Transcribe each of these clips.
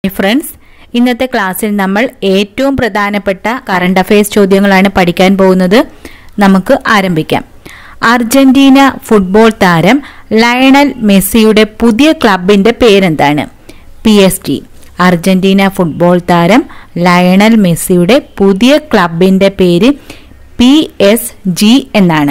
friends ഇന്നത്തെ ക്ലാസ്സിൽ നമ്മൾ ഏറ്റവും പ്രധാനപ്പെട്ട കറണ്ട് അഫയേഴ്സ് ചോദ്യങ്ങളാണ് പഠിക്കാൻ പോകുന്നത് നമുക്ക് ആരംഭിക്കാം അർജന്റീന ഫുട്ബോൾ താരം ലയണൽ മെസ്സിയുടെ പുതിയ ക്ലബിന്റെ പേരെന്താണ് P S T Argentina football താരം ലയണൽ മെസ്സിയുടെ പുതിയ ക്ലബിന്റെ പേര് പി എസ് ജി എന്നാണ്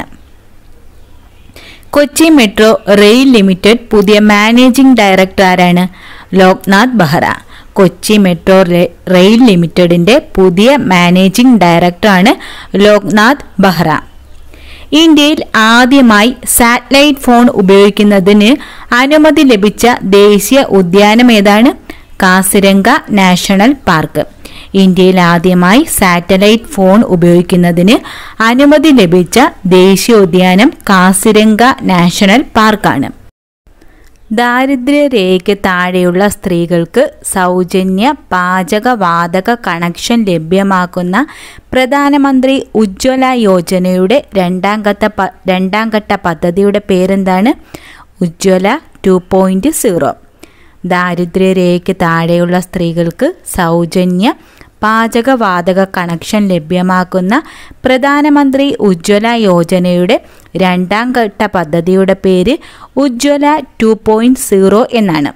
കൊച്ചി മെട്രോ റെയിൽ ലിമിറ്റഡ് പുതിയ മാനേജിംഗ് ഡയറക്ടർ ആരാണ് ലോക്നാഥ് ബെഹ്റ കൊച്ചി മെട്രോ റെ- റെയിൽ ലിമിറ്റഡിന്റെ പുതിയ മാനേജിംഗ് ഡയറക്ടറാണ് ലോക്നാഥ് ബെഹ്റ ഇന്ത്യയിൽ ആദ്യമായി സാറ്റലൈറ്റ് ഫോൺ ഉപയോഗിക്കുന്നതിന് അനുമതി ലഭിച്ച ദേശീയ ഉദ്യാനം ഏതാണ് കാസിരംഗ നാഷണൽ പാർക്ക് ഇന്ത്യയിൽ ആദ്യമായി സാറ്റലൈറ്റ് ഫോൺ ഉപയോഗിക്കുന്നതിന് അനുമതി ലഭിച്ച ദേശീയോദ്യാനം കാസിരംഗ നാഷണൽ പാർക്കാണ് ദാരിദ്ര്യരേഖയ്ക്ക് താഴെയുള്ള സ്ത്രീകൾക്ക് സൗജന്യ പാചകവാതക കണക്ഷൻ ലഭ്യമാക്കുന്ന പ്രധാനമന്ത്രി ഉജ്ജ്വല യോജനയുടെ രണ്ടാം ഘട്ട പ- രണ്ടാം ഘട്ട പദ്ധതിയുടെ പേരെന്താണ് ഉജ്ജ്വല ടു പോയിന്റ് സീറോ ദാരിദ്ര്യരേഖയ്ക്ക് താഴെയുള്ള സ്ത്രീകൾക്ക് സൗജന്യ പാചകവാതക കണക്ഷൻ ലഭ്യമാക്കുന്ന പ്രധാനമന്ത്രി ഉജ്ജ്വല യോജനയുടെ രണ്ടാം ഘട്ട പദ്ധതിയുടെ പേര് ഉജ്ജ്വല ടു പോയിന്റ് സീറോ എന്നാണ്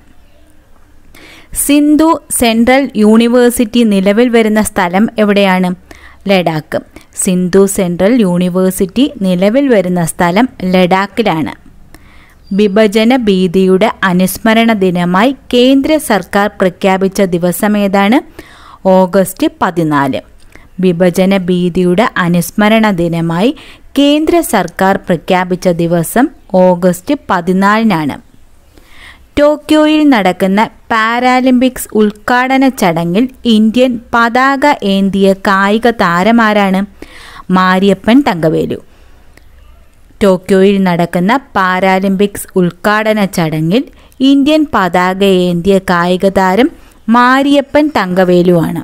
സിന്ധു സെൻട്രൽ യൂണിവേഴ്സിറ്റി നിലവിൽ വരുന്ന സ്ഥലം എവിടെയാണ് ലഡാക്ക് സിന്ധു സെൻട്രൽ യൂണിവേഴ്സിറ്റി നിലവിൽ വരുന്ന സ്ഥലം ലഡാക്കിലാണ് വിഭജന ഭീതിയുടെ അനുസ്മരണ ദിനമായി കേന്ദ്ര സർക്കാർ പ്രഖ്യാപിച്ച ദിവസമേതാണ് ഓഗസ്റ്റ് പതിനാല് വിഭജന ഭീതിയുടെ അനുസ്മരണ ദിനമായി കേന്ദ്ര സർക്കാർ പ്രഖ്യാപിച്ച ദിവസം ഓഗസ്റ്റ് പതിനാലിനാണ് ടോക്കിയോയിൽ നടക്കുന്ന പാരാലിമ്പിക്സ് ഉദ്ഘാടന ചടങ്ങിൽ ഇന്ത്യൻ പതാക ഏന്തിയ കായിക താരമാരാണ് മാരിയപ്പൻ തങ്കവേലു ടോക്കിയോയിൽ നടക്കുന്ന പാരാലിമ്പിക്സ് ഉദ്ഘാടന ചടങ്ങിൽ ഇന്ത്യൻ പതാക ഏന്തിയ കായിക താരം മാരിയപ്പൻ തങ്കവേലുവാണ്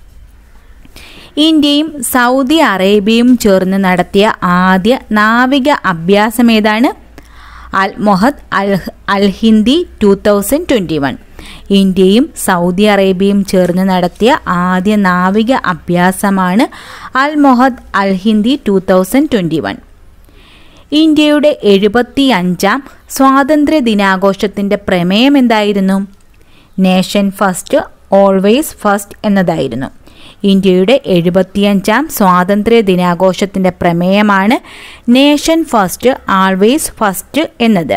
ഇന്ത്യയും സൗദി അറേബ്യയും ചേർന്ന് നടത്തിയ ആദ്യ നാവിക അഭ്യാസം ഏതാണ് Al Mohed Al Al Hindi two thousand twenty one ഇന്ത്യയും സൗദി അറേബ്യയും ചേർന്ന് നടത്തിയ ആദ്യ നാവിക അഭ്യാസമാണ് Al Mohed Al Hindi two thousand twenty one ഇന്ത്യയുടെ എഴുപത്തി അഞ്ചാം സ്വാതന്ത്ര്യ ദിനാഘോഷത്തിൻ്റെ പ്രമേയം എന്തായിരുന്നു നേഷൻ ഫസ്റ്റ് ഓൾവേസ് ഫസ്റ്റ് എന്നതായിരുന്നു ഇന്ത്യയുടെ എഴുപത്തിയഞ്ചാം സ്വാതന്ത്ര്യ ദിനാഘോഷത്തിൻ്റെ പ്രമേയമാണ് നേഷൻ ഫസ്റ്റ് ആൾവേസ് ഫസ്റ്റ് എന്നത്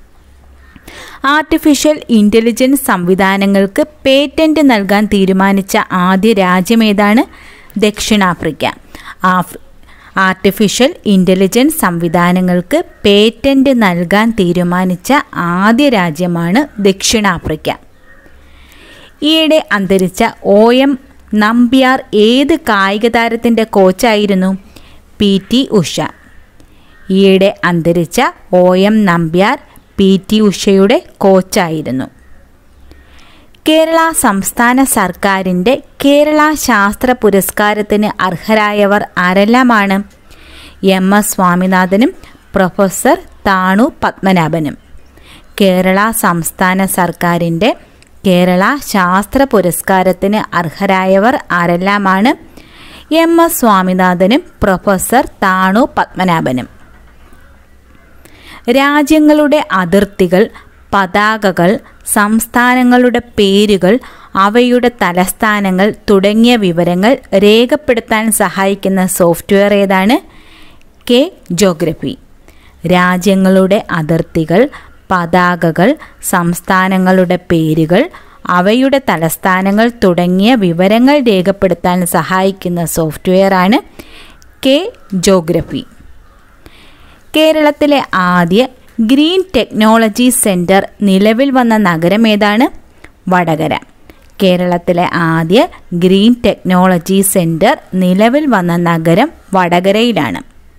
ആർട്ടിഫിഷ്യൽ ഇൻ്റലിജൻസ് സംവിധാനങ്ങൾക്ക് പേറ്റന്റ് നൽകാൻ തീരുമാനിച്ച ആദ്യ രാജ്യമേതാണ് ദക്ഷിണാഫ്രിക്ക ആഫ് ആർട്ടിഫിഷ്യൽ ഇൻ്റലിജൻസ് സംവിധാനങ്ങൾക്ക് പേറ്റന്റ് നൽകാൻ തീരുമാനിച്ച ആദ്യ രാജ്യമാണ് ദക്ഷിണാഫ്രിക്ക ഈയിടെ അന്തരിച്ച ഒ എം നമ്പ്യാർ ഏത് കായിക താരത്തിൻ്റെ കോച്ചായിരുന്നു പി ടി ഉഷ ഈയിടെ അന്തരിച്ച O M Nambiar P T ഉഷയുടെ കോച്ചായിരുന്നു കേരള സംസ്ഥാന സർക്കാരിൻ്റെ കേരള ശാസ്ത്ര പുരസ്കാരത്തിന് അർഹരായവർ ആരെല്ലാമാണ് എം എസ് സ്വാമിനാഥനും പ്രൊഫസർ താണു പത്മനാഭനും കേരള സംസ്ഥാന സർക്കാരിൻ്റെ കേരള ശാസ്ത്ര പുരസ്കാരത്തിന് അർഹരായവർ ആരെല്ലാമാണ് എം എസ് സ്വാമിനാഥനും പ്രൊഫസർ താണു പത്മനാഭനും രാജ്യങ്ങളുടെ അതിർത്തികൾ പതാകകൾ സംസ്ഥാനങ്ങളുടെ പേരുകൾ അവയുടെ തലസ്ഥാനങ്ങൾ തുടങ്ങിയ വിവരങ്ങൾ രേഖപ്പെടുത്താൻ സഹായിക്കുന്ന സോഫ്റ്റ്വെയർ ഏതാണ് കെ ജോഗ്രഫി രാജ്യങ്ങളുടെ അതിർത്തികൾ പതാകകൾ സംസ്ഥാനങ്ങളുടെ പേരുകൾ അവയുടെ തലസ്ഥാനങ്ങൾ തുടങ്ങിയ വിവരങ്ങൾ രേഖപ്പെടുത്താൻ സഹായിക്കുന്ന സോഫ്റ്റ്വെയറാണ് കെ ജോഗ്രഫി കേരളത്തിലെ ആദ്യ ഗ്രീൻ ടെക്നോളജി സെൻറ്റർ നിലവിൽ വന്ന നഗരം ഏതാണ് വടകര കേരളത്തിലെ ആദ്യ ഗ്രീൻ ടെക്നോളജി സെൻറ്റർ നിലവിൽ വന്ന നഗരം വടകരയിലാണ്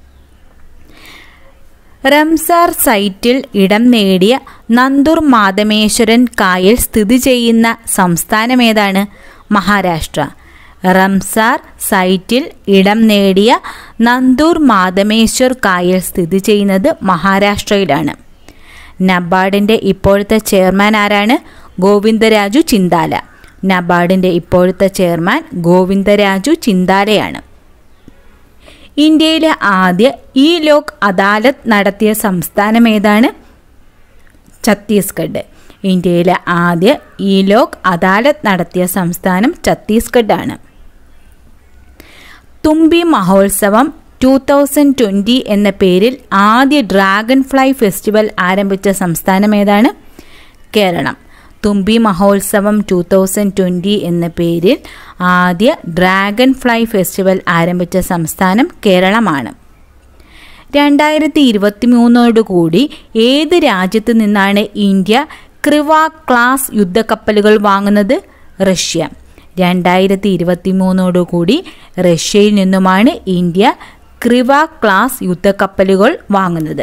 റംസാർ സൈറ്റിൽ ഇടം നേടിയ നന്ദൂർ മാതമേശ്വരൻ കായൽ സ്ഥിതി ചെയ്യുന്ന സംസ്ഥാനമേതാണ് മഹാരാഷ്ട്ര റംസാർ സൈറ്റിൽ ഇടം നേടിയ നന്ദൂർ മാതമേശ്വർ കായൽ സ്ഥിതി ചെയ്യുന്നത് മഹാരാഷ്ട്രയിലാണ് നബാർഡിൻ്റെ ഇപ്പോഴത്തെ ചെയർമാൻ ആരാണ് ഗോവിന്ദരാജു ചിന്താല നബാർഡിൻ്റെ ഇപ്പോഴത്തെ ചെയർമാൻ ഗോവിന്ദരാജു ചിന്താലയാണ് ഇന്ത്യയിലെ ആദ്യ ഇ ലോക് അദാലത്ത് നടത്തിയ സംസ്ഥാനം ഏതാണ് ഛത്തീസ്ഗഡ് ഇന്ത്യയിലെ ആദ്യ ഇ ലോക് അദാലത്ത് നടത്തിയ സംസ്ഥാനം ഛത്തീസ്ഗഡ് ആണ് തുമ്പി മഹോത്സവം ടു തൗസൻഡ് ട്വൻ്റി എന്ന പേരിൽ ആദ്യ ഡ്രാഗൺ ഫ്ലൈ ഫെസ്റ്റിവൽ ആരംഭിച്ച സംസ്ഥാനം ഏതാണ് കേരളം തുമ്പി മഹോത്സവം ടു തൗസൻഡ് ട്വൻ്റി എന്ന പേരിൽ ആദ്യ ഡ്രാഗൺ ഫ്ലൈ ഫെസ്റ്റിവൽ ആരംഭിച്ച സംസ്ഥാനം കേരളമാണ് രണ്ടായിരത്തി ഇരുപത്തി മൂന്നോടുകൂടി ഏത് രാജ്യത്തു നിന്നാണ് ഇന്ത്യ ക്രിവ ക്ലാസ് യുദ്ധക്കപ്പലുകൾ വാങ്ങുന്നത് റഷ്യ രണ്ടായിരത്തി ഇരുപത്തി മൂന്നോടുകൂടി റഷ്യയിൽ നിന്നുമാണ് ഇന്ത്യ ക്രിവ ക്ലാസ് യുദ്ധക്കപ്പലുകൾ വാങ്ങുന്നത്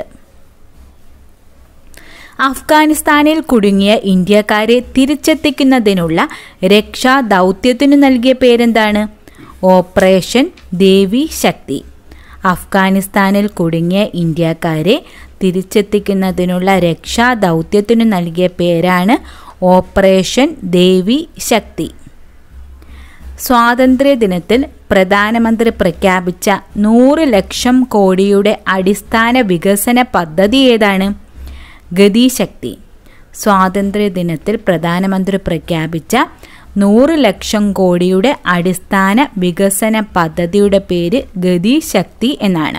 അഫ്ഗാനിസ്ഥാനിൽ കുടുങ്ങിയ ഇന്ത്യക്കാരെ തിരിച്ചെത്തിക്കുന്നതിനുള്ള രക്ഷാ ദൗത്യത്തിനു നൽകിയ പേരെന്താണ് ഓപ്പറേഷൻ ദേവി ശക്തി അഫ്ഗാനിസ്ഥാനിൽ കുടുങ്ങിയ ഇന്ത്യക്കാരെ തിരിച്ചെത്തിക്കുന്നതിനുള്ള രക്ഷാ ദൗത്യത്തിനു നൽകിയ പേരാണ് ഓപ്പറേഷൻ ദേവി ശക്തി സ്വാതന്ത്ര്യദിനത്തിൽ പ്രധാനമന്ത്രി പ്രഖ്യാപിച്ച നൂറ് ലക്ഷം കോടിയുടെ അടിസ്ഥാന വികസന പദ്ധതി ഏതാണ് ഗതിശക്തി സ്വാതന്ത്ര്യദിനത്തിൽ പ്രധാനമന്ത്രി പ്രഖ്യാപിച്ച നൂറ് ലക്ഷം കോടിയുടെ അടിസ്ഥാന വികസന പദ്ധതിയുടെ പേര് ഗതിശക്തി എന്നാണ്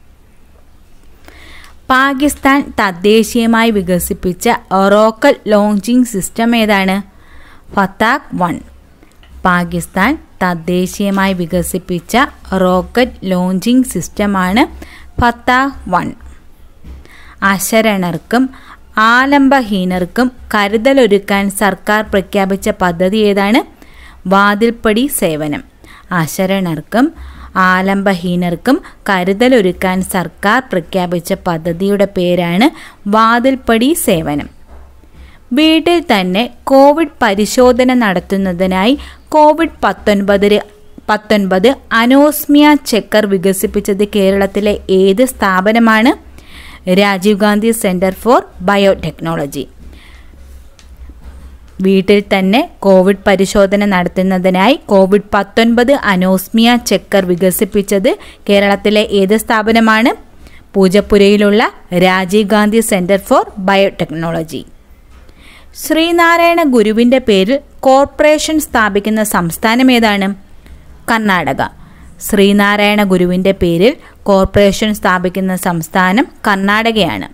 പാകിസ്ഥാൻ തദ്ദേശീയമായി വികസിപ്പിച്ച റോക്കറ്റ് ലോഞ്ചിങ് സിസ്റ്റം ഏതാണ് ഫത്താഖ് വൺ പാകിസ്ഥാൻ തദ്ദേശീയമായി വികസിപ്പിച്ച റോക്കറ്റ് ലോഞ്ചിങ് സിസ്റ്റമാണ് ഫത്താഹ് വൺ അശരണർക്കും ആലംബഹീനർക്കും കരുതലൊരുക്കാൻ സർക്കാർ പ്രഖ്യാപിച്ച പദ്ധതി ഏതാണ് വാതിൽപ്പടി സേവനം അശരണർക്കും ആലംബഹീനർക്കും കരുതലൊരുക്കാൻ സർക്കാർ പ്രഖ്യാപിച്ച പദ്ധതിയുടെ പേരാണ് വാതിൽപ്പടി സേവനം വീട്ടിൽ തന്നെ കോവിഡ് പരിശോധന നടത്തുന്നതിനായി കോവിഡ് പത്തൊൻപതിന് പത്തൊൻപത് അനോസ്മിയ ചെക്കർ വികസിപ്പിച്ചത് കേരളത്തിലെ ഏത് സ്ഥാപനമാണ് Rajiv Gandhi centre for biotechnology വീട്ടിൽ തന്നെ കോവിഡ് പരിശോധന നടത്തുന്നതിനായി കോവിഡ് പത്തൊൻപത് അനോസ്മിയ ചെക്കർ വികസിപ്പിച്ചത് കേരളത്തിലെ ഏത് സ്ഥാപനമാണ് പൂജപ്പുരയിലുള്ള Rajeev Gandhi centre for biotechnology Sreenarayana ഗുരുവിൻ്റെ പേരിൽ കോർപ്പറേഷൻ സ്ഥാപിക്കുന്ന സംസ്ഥാനം ഏതാണ് കർണാടക ശ്രീനാരായണ ഗുരുവിൻ്റെ പേരിൽ കോർപ്പറേഷൻ സ്ഥാപിക്കുന്ന സംസ്ഥാനം കർണാടകയാണ്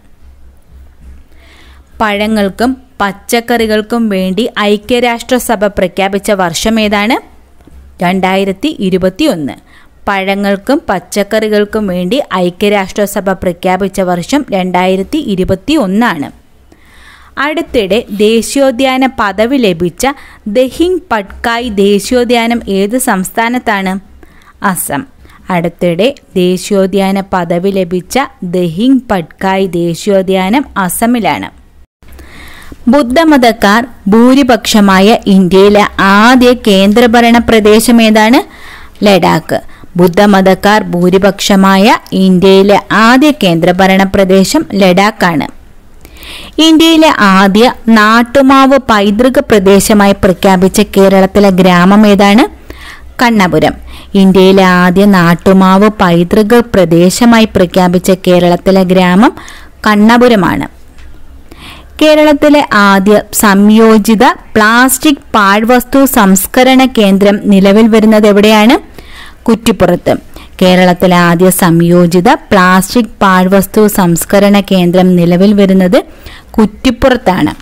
പഴങ്ങൾക്കും പച്ചക്കറികൾക്കും വേണ്ടി ഐക്യരാഷ്ട്രസഭ പ്രഖ്യാപിച്ച വർഷം ഏതാണ് രണ്ടായിരത്തി ഇരുപത്തി ഒന്ന് പഴങ്ങൾക്കും പച്ചക്കറികൾക്കും വേണ്ടി ഐക്യരാഷ്ട്രസഭ പ്രഖ്യാപിച്ച വർഷം രണ്ടായിരത്തി ഇരുപത്തി ഒന്നാണ് അടുത്തിടെ ദേശീയോദ്യാന പദവി ലഭിച്ച ദഹിങ് പട്കായ് ദേശീയോദ്യാനം ഏത് സംസ്ഥാനത്താണ് അസം അടുത്തിടെ ദേശീയോദ്യാന പദവി ലഭിച്ച ദഹിങ് പട്കായ് ദേശീയോദ്യാനം അസമിലാണ് ബുദ്ധമതക്കാർ ഭൂരിപക്ഷമായ ഇന്ത്യയിലെ ആദ്യ കേന്ദ്രഭരണ പ്രദേശം ഏതാണ് ലഡാക്ക് ബുദ്ധമതക്കാർ ഭൂരിപക്ഷമായ ഇന്ത്യയിലെ ആദ്യ കേന്ദ്രഭരണ പ്രദേശം ലഡാക്കാണ് ഇന്ത്യയിലെ ആദ്യ നാട്ടുമാവ് പൈതൃക പ്രദേശമായി പ്രഖ്യാപിച്ച കേരളത്തിലെ ഗ്രാമം ഏതാണ് കണ്ണപുരം ഇന്ത്യയിലെ ആദ്യ നാട്ടുമാവ് പൈതൃക പ്രദേശമായി പ്രഖ്യാപിച്ച കേരളത്തിലെ ഗ്രാമം കണ്ണപുരമാണ് കേരളത്തിലെ ആദ്യ സംയോജിത പ്ലാസ്റ്റിക് പാഴ്വസ്തു സംസ്കരണ കേന്ദ്രം നിലവിൽ വരുന്നത് എവിടെയാണ് കുറ്റിപ്പുറത്ത് കേരളത്തിലെ ആദ്യ സംയോജിത പ്ലാസ്റ്റിക് പാഴ്വസ്തു സംസ്കരണ കേന്ദ്രം നിലവിൽ വരുന്നത് കുറ്റിപ്പുറത്താണ്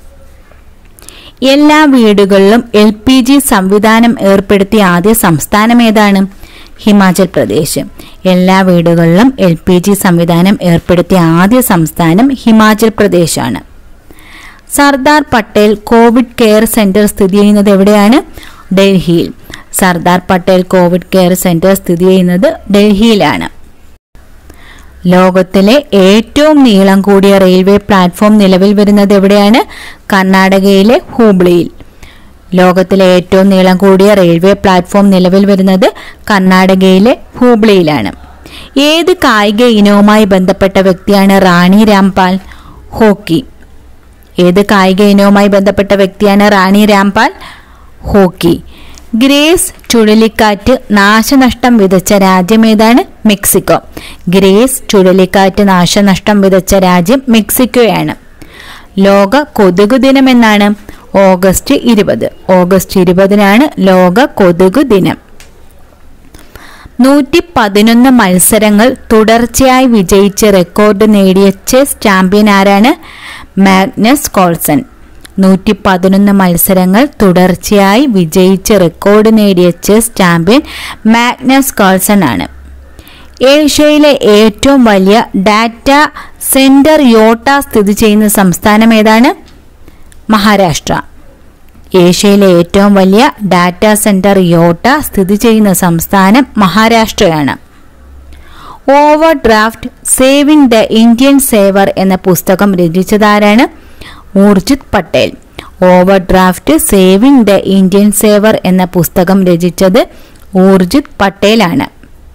എല്ലാ വീടുകളിലും എൽ പി ജി സംവിധാനം ഏർപ്പെടുത്തിയ ആദ്യ സംസ്ഥാനം ഏതാണ് ഹിമാചൽ പ്രദേശ് എല്ലാ വീടുകളിലും എൽ പി ജി സംവിധാനം ഏർപ്പെടുത്തിയ ആദ്യ സംസ്ഥാനം ഹിമാചൽ പ്രദേശാണ് Sardar Patel Covid care centre സ്ഥിതി ചെയ്യുന്നത് എവിടെയാണ് ഡൽഹിയിൽ Sardar Patel Covid care centre സ്ഥിതി ചെയ്യുന്നത് ഡൽഹിയിലാണ് ലോകത്തിലെ ഏറ്റവും നീളം കൂടിയ റെയിൽവേ പ്ലാറ്റ്ഫോം നിലവിൽ വരുന്നത് എവിടെയാണ് കർണാടകയിലെ ഹൂബ്ലിയിൽ ലോകത്തിലെ ഏറ്റവും നീളം കൂടിയ റെയിൽവേ പ്ലാറ്റ്ഫോം നിലവിൽ വരുന്നത് കർണാടകയിലെ ഹൂബ്ലിയിലാണ് ഏത് കായിക ഇനവുമായി ബന്ധപ്പെട്ട വ്യക്തിയാണ് റാണി രാംപാൽ ഹോക്കി ഏത് കായിക ഇനവുമായി ബന്ധപ്പെട്ട വ്യക്തിയാണ് റാണി രാംപാൽ ഹോക്കി ഗ്രേസ് ചുഴലിക്കാറ്റ് നാശനഷ്ടം വിതച്ച രാജ്യമേതാണ് മെക്സിക്കോ ഗ്രേസ് ചുഴലിക്കാറ്റ് നാശനഷ്ടം വിതച്ച രാജ്യം മെക്സിക്കോയാണ് ലോക കൊതുക് ദിനമെന്നാണ് ഓഗസ്റ്റ് ഇരുപത് ഓഗസ്റ്റ് ഇരുപതിനാണ് ലോക കൊതുക് ദിനം നൂറ്റി പതിനൊന്ന് മത്സരങ്ങൾ തുടർച്ചയായി വിജയിച്ച് റെക്കോർഡ് നേടിയ ചെസ് ചാമ്പ്യൻ ആരാണ് മാഗ്നസ് കോൾസൺ നൂറ്റി പതിനൊന്ന് മത്സരങ്ങൾ തുടർച്ചയായി വിജയിച്ച് റെക്കോർഡ് നേടിയ ചെസ് ചാമ്പ്യൻ മാഗ്നസ് കോൾസൺ ആണ് ഏഷ്യയിലെ ഏറ്റവും വലിയ ഡാറ്റ സെന്റർ യോട്ട സ്ഥിതി ചെയ്യുന്ന സംസ്ഥാനം ഏതാണ് മഹാരാഷ്ട്ര ഏഷ്യയിലെ ഏറ്റവും വലിയ ഡാറ്റാ സെന്റർ യോട്ട സ്ഥിതി ചെയ്യുന്ന സംസ്ഥാനം മഹാരാഷ്ട്രയാണ് overdraft saving the Indian saver എന്ന പുസ്തകം രചിച്ചതാരാണ് Urjit Patel overdraft saving the Indian saver എന്ന പുസ്തകം രചിച്ചത് ഊർജിത് പട്ടേലാണ്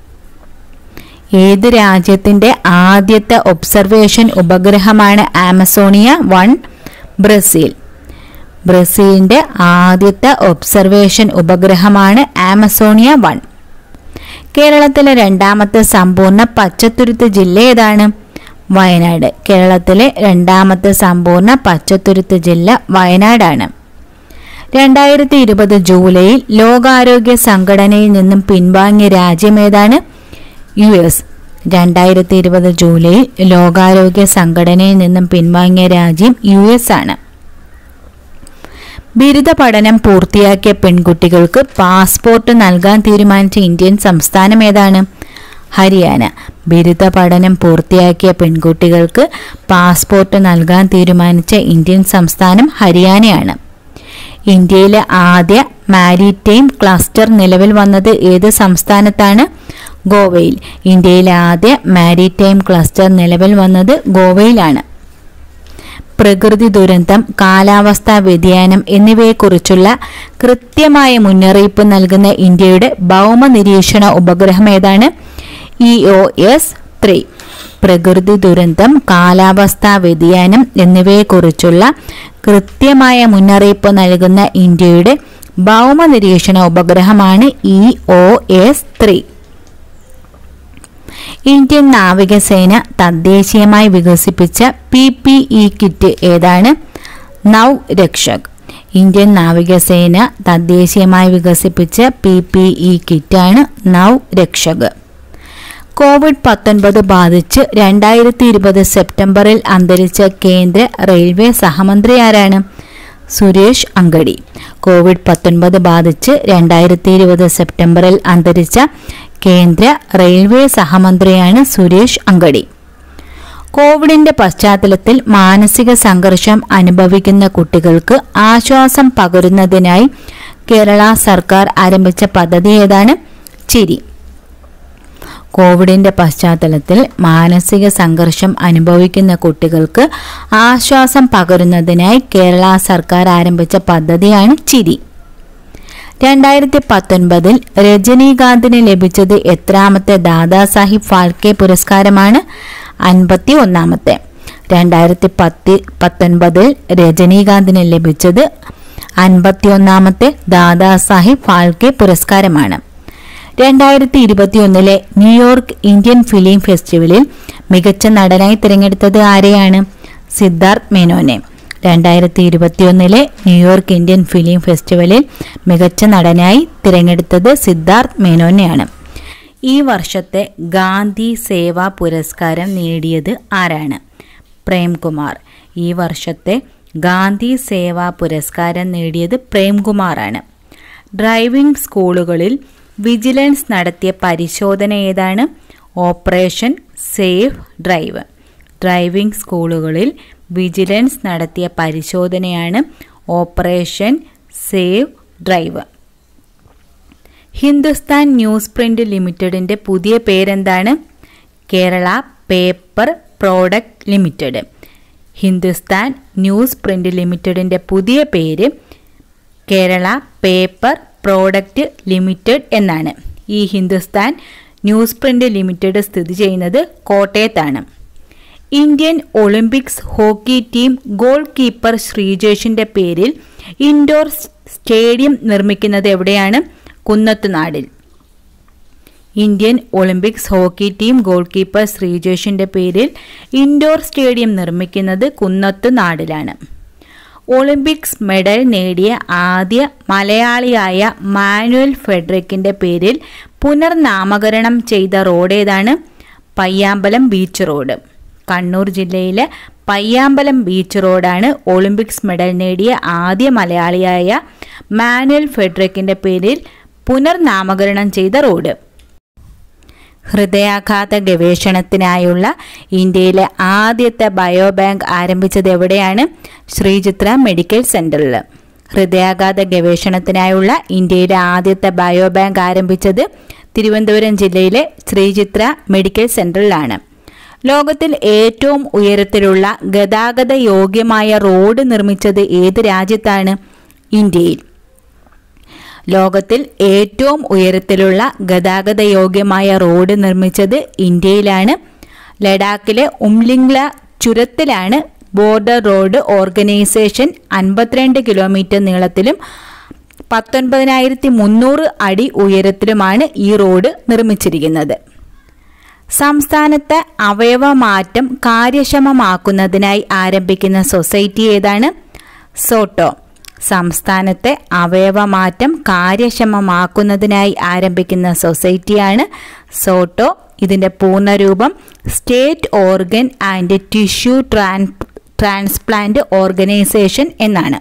ഏത് രാജ്യത്തിന്റെ ആദ്യത്തെ ഒബ്സർവേഷൻ ഉപഗ്രഹമാണ് ആമസോണിയ വൺ ബ്രസീൽ ബ്രസീലിന്റെ ആദ്യത്തെ ഒബ്സർവേഷൻ ഉപഗ്രഹമാണ് ആമസോണിയ വൺ കേരളത്തിലെ രണ്ടാമത്തെ സമ്പൂർണ്ണ പച്ചത്തുരുത്ത് ജില്ല ഏതാണ് വയനാട് കേരളത്തിലെ രണ്ടാമത്തെ സമ്പൂർണ്ണ പച്ചത്തുരുത്ത് ജില്ല വയനാടാണ് രണ്ടായിരത്തി ഇരുപത് ജൂലൈയിൽ ലോകാരോഗ്യ സംഘടനയിൽ നിന്നും പിൻവാങ്ങിയ രാജ്യമേതാണ് യു എസ് രണ്ടായിരത്തി ഇരുപത് ജൂലൈയിൽ ലോകാരോഗ്യ സംഘടനയിൽ നിന്നും പിൻവാങ്ങിയ രാജ്യം യു എസ് ആണ് ബിരുദ പഠനം പൂർത്തിയാക്കിയ പെൺകുട്ടികൾക്ക് പാസ്പോർട്ട് നൽകാൻ തീരുമാനിച്ച ഇന്ത്യൻ സംസ്ഥാനം ഏതാണ് ഹരിയാന ബിരുദ പഠനം പൂർത്തിയാക്കിയ പെൺകുട്ടികൾക്ക് പാസ്പോർട്ട് നൽകാൻ തീരുമാനിച്ച ഇന്ത്യൻ സംസ്ഥാനം ഹരിയാനയാണ് ഇന്ത്യയിലെ ആദ്യ മാരിടൈം ക്ലസ്റ്റർ നിലവിൽ വന്നത് ഏത് സംസ്ഥാനത്താണ് ഗോവയിൽ ഇന്ത്യയിലെ ആദ്യ മാരിടൈം ക്ലസ്റ്റർ നിലവിൽ വന്നത് ഗോവയിലാണ് പ്രകൃതി ദുരന്തം കാലാവസ്ഥാ വ്യതിയാനം എന്നിവയെക്കുറിച്ചുള്ള കൃത്യമായ മുന്നറിയിപ്പ് നൽകുന്ന ഇന്ത്യയുടെ ഭൗമ നിരീക്ഷണ ഉപഗ്രഹം ഏതാണ് ഇ ഒ എസ് ത്രീ പ്രകൃതി ദുരന്തം കാലാവസ്ഥാ വ്യതിയാനം എന്നിവയെക്കുറിച്ചുള്ള കൃത്യമായ മുന്നറിയിപ്പ് നൽകുന്ന ഇന്ത്യയുടെ ഭൗമ നിരീക്ഷണ ഉപഗ്രഹമാണ് E O S three Indian നാവികസേന തദ്ദേശീയമായി വികസിപ്പിച്ച പി പി ഇ കിറ്റ് ഏതാണ് നൗ രക്ഷക് ഇന്ത്യൻ നാവികസേന തദ്ദേശീയമായി വികസിപ്പിച്ച പി പി ഇ കിറ്റാണ് നൗ രക്ഷക് കോവിഡ് പത്തൊൻപത് ബാധിച്ച് രണ്ടായിരത്തി ഇരുപത് സെപ്റ്റംബറിൽ അന്തരിച്ച കേന്ദ്ര റെയിൽവേ സഹമന്ത്രി ആരാണ് സുരേഷ് അങ്കടി കോവിഡ് പത്തൊൻപത് ബാധിച്ച് രണ്ടായിരത്തി ഇരുപത് സെപ്റ്റംബറിൽ അന്തരിച്ച കേന്ദ്ര റെയിൽവേ സഹമന്ത്രിയാണ് സുരേഷ് അങ്കടി കോവിഡിന്റെ പശ്ചാത്തലത്തിൽ മാനസിക സംഘർഷം അനുഭവിക്കുന്ന കുട്ടികൾക്ക് ആശ്വാസം പകരുന്നതിനായി കേരള സർക്കാർ ആരംഭിച്ച പദ്ധതി ഏതാണ് ചിരി കോവിഡിന്റെ പശ്ചാത്തലത്തിൽ മാനസിക സംഘർഷം അനുഭവിക്കുന്ന കുട്ടികൾക്ക് ആശ്വാസം പകരുന്നതിനായി കേരള സർക്കാർ ആരംഭിച്ച പദ്ധതിയാണ് ചിരി രണ്ടായിരത്തി പത്തൊൻപതിൽ രജനീകാന്തിന് ലഭിച്ചത് എത്രാമത്തെ ദാദാസാഹിബ് ഫാൽക്കെ പുരസ്കാരമാണ് അൻപത്തി ഒന്നാമത്തെ രണ്ടായിരത്തി പത്തി പത്തൊൻപതിൽ രജനീകാന്തിന് ലഭിച്ചത് അൻപത്തിയൊന്നാമത്തെ ദാദാസാഹിബ് ഫാൽക്കെ പുരസ്കാരമാണ് രണ്ടായിരത്തി ഇരുപത്തിയൊന്നിലെ ന്യൂയോർക്ക് ഇന്ത്യൻ ഫിലിം ഫെസ്റ്റിവലിൽ മികച്ച നടനായി തിരഞ്ഞെടുത്തത് ആരെയാണ് സിദ്ധാർത്ഥ് മേനോനെ രണ്ടായിരത്തി ഇരുപത്തിയൊന്നിലെ ന്യൂയോർക്ക് ഇന്ത്യൻ ഫിലിം ഫെസ്റ്റിവലിൽ മികച്ച നടനായി തിരഞ്ഞെടുത്തത് സിദ്ധാർത്ഥ് മേനോനെയാണ് ഈ വർഷത്തെ ഗാന്ധി സേവാ പുരസ്കാരം നേടിയത് ആരാണ് പ്രേംകുമാർ ഈ വർഷത്തെ ഗാന്ധി സേവാ പുരസ്കാരം നേടിയത് പ്രേംകുമാറാണ് ഡ്രൈവിംഗ് സ്കൂളുകളിൽ വിജിലൻസ് നടത്തിയ പരിശോധന ഏതാണ് ഓപ്പറേഷൻ സേഫ് ഡ്രൈവ് ഡ്രൈവിംഗ് സ്കൂളുകളിൽ വിജിലൻസ് നടത്തിയ പരിശോധനയാണ് operation save drive Hindustan newsprint ലിമിറ്റഡിന്റെ പുതിയ പേരെന്താണ് Kerala paper product limited Hindustan newsprint ലിമിറ്റഡിന്റെ പുതിയ പേര് കേരള പേപ്പർ പ്രോഡക്റ്റ് ലിമിറ്റഡ് എന്നാണ് ഈ ഹിന്ദുസ്ഥാൻ ന്യൂസ് പ്രിന്റ് ലിമിറ്റഡ് സ്ഥിതി ചെയ്യുന്നത് കോട്ടയത്താണ് Indian Olympics hockey team goalkeeper ശ്രീജേഷിന്റെ പേരിൽ ഇൻഡോർ സ്റ്റേഡിയം നിർമ്മിക്കുന്നത് എവിടെയാണ് കുന്നത്തുനാടിൽ Indian Olympics hockey team goalkeeper ശ്രീജേഷിന്റെ പേരിൽ ഇൻഡോർ സ്റ്റേഡിയം നിർമ്മിക്കുന്നത് കുന്നത്ത് നാടിലാണ് ഒളിമ്പിക്സ് മെഡൽ നേടിയ ആദ്യ മലയാളിയായ മാനുവൽ ഫെഡറിക്കിന്റെ പേരിൽ പുനർനാമകരണം ചെയ്ത റോഡ് ഏതാണ് പയ്യാമ്പലം ബീച്ച് റോഡ് കണ്ണൂർ ജില്ലയിലെ പയ്യാമ്പലം ബീച്ച് റോഡാണ് ഒളിമ്പിക്സ് മെഡൽ നേടിയ ആദ്യ മലയാളിയായ മാനുവൽ ഫെഡറിക്കിന്റെ പേരിൽ പുനർനാമകരണം ചെയ്ത റോഡ് ഹൃദയാഘാത ഗവേഷണത്തിനായുള്ള ഇന്ത്യയിലെ ആദ്യത്തെ ബയോബാങ്ക് ആരംഭിച്ചത് എവിടെയാണ് ശ്രീചിത്ര മെഡിക്കൽ സെന്ററിൽ ഹൃദയാഘാത ഗവേഷണത്തിനായുള്ള ഇന്ത്യയിലെ ആദ്യത്തെ ബയോബാങ്ക് ആരംഭിച്ചത് തിരുവനന്തപുരം ജില്ലയിലെ ശ്രീചിത്ര മെഡിക്കൽ സെന്ററിലാണ് ലോകത്തിൽ ഏറ്റവും ഉയരത്തിലുള്ള ഗതാഗത യോഗ്യമായ റോഡ് നിർമ്മിച്ചത് ഏത് രാജ്യത്താണ് ഇന്ത്യയിൽ ലോകത്തിൽ ഏറ്റവും ഉയരത്തിലുള്ള ഗതാഗത യോഗ്യമായ റോഡ് നിർമ്മിച്ചത് ഇന്ത്യയിലാണ് ലഡാക്കിലെ ഉംലിംഗ്ല ചുരത്തിലാണ് ബോർഡർ റോഡ് ഓർഗനൈസേഷൻ അൻപത്തിരണ്ട് കിലോമീറ്റർ നീളത്തിലും പത്തൊൻപതിനായിരത്തി മുന്നൂറ് അടി ഉയരത്തിലുമാണ് ഈ റോഡ് നിർമ്മിച്ചിരിക്കുന്നത് സംസ്ഥാനത്തെ അവയവമാറ്റം കാര്യക്ഷമമാക്കുന്നതിനായി ആരംഭിക്കുന്ന സൊസൈറ്റി ഏതാണ് സോട്ടോ സംസ്ഥാനത്തെ അവയവമാറ്റം കാര്യക്ഷമമാക്കുന്നതിനായി ആരംഭിക്കുന്ന സൊസൈറ്റിയാണ് സോട്ടോ ഇതിൻ്റെ പൂർണ്ണരൂപം state organ and tissue trans transplant organisation എന്നാണ്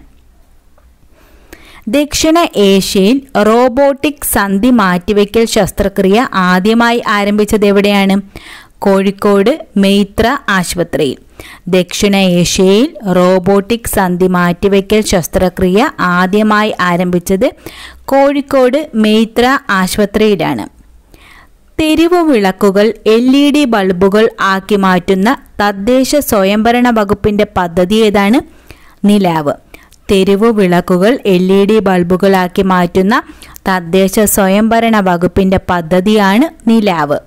ദക്ഷിണ ഏഷ്യയിൽ റോബോട്ടിക് സന്ധി മാറ്റിവെക്കൽ ശസ്ത്രക്രിയ ആദ്യമായി ആരംഭിച്ചത് എവിടെയാണ് കോഴിക്കോട് മെയ്ത്ര ആശുപത്രിയിൽ ദക്ഷിണ ഏഷ്യയിൽ റോബോട്ടിക് സന്ധി മാറ്റിവെക്കൽ ശസ്ത്രക്രിയ ആദ്യമായി ആരംഭിച്ചത് കോഴിക്കോട് മെയ്ത്ര ആശുപത്രിയിലാണ് തെരുവു വിളക്കുകൾ എൽ ഇ ഡി ബൾബുകൾ ആക്കി മാറ്റുന്ന തദ്ദേശ സ്വയംഭരണ വകുപ്പിന്റെ പദ്ധതി ഏതാണ് നിലാവ് തെരുവു വിളക്കുകൾ എൽ ഇ ഡി ബൾബുകളാക്കി മാറ്റുന്ന തദ്ദേശ സ്വയംഭരണ വകുപ്പിന്റെ പദ്ധതിയാണ് നിലാവ്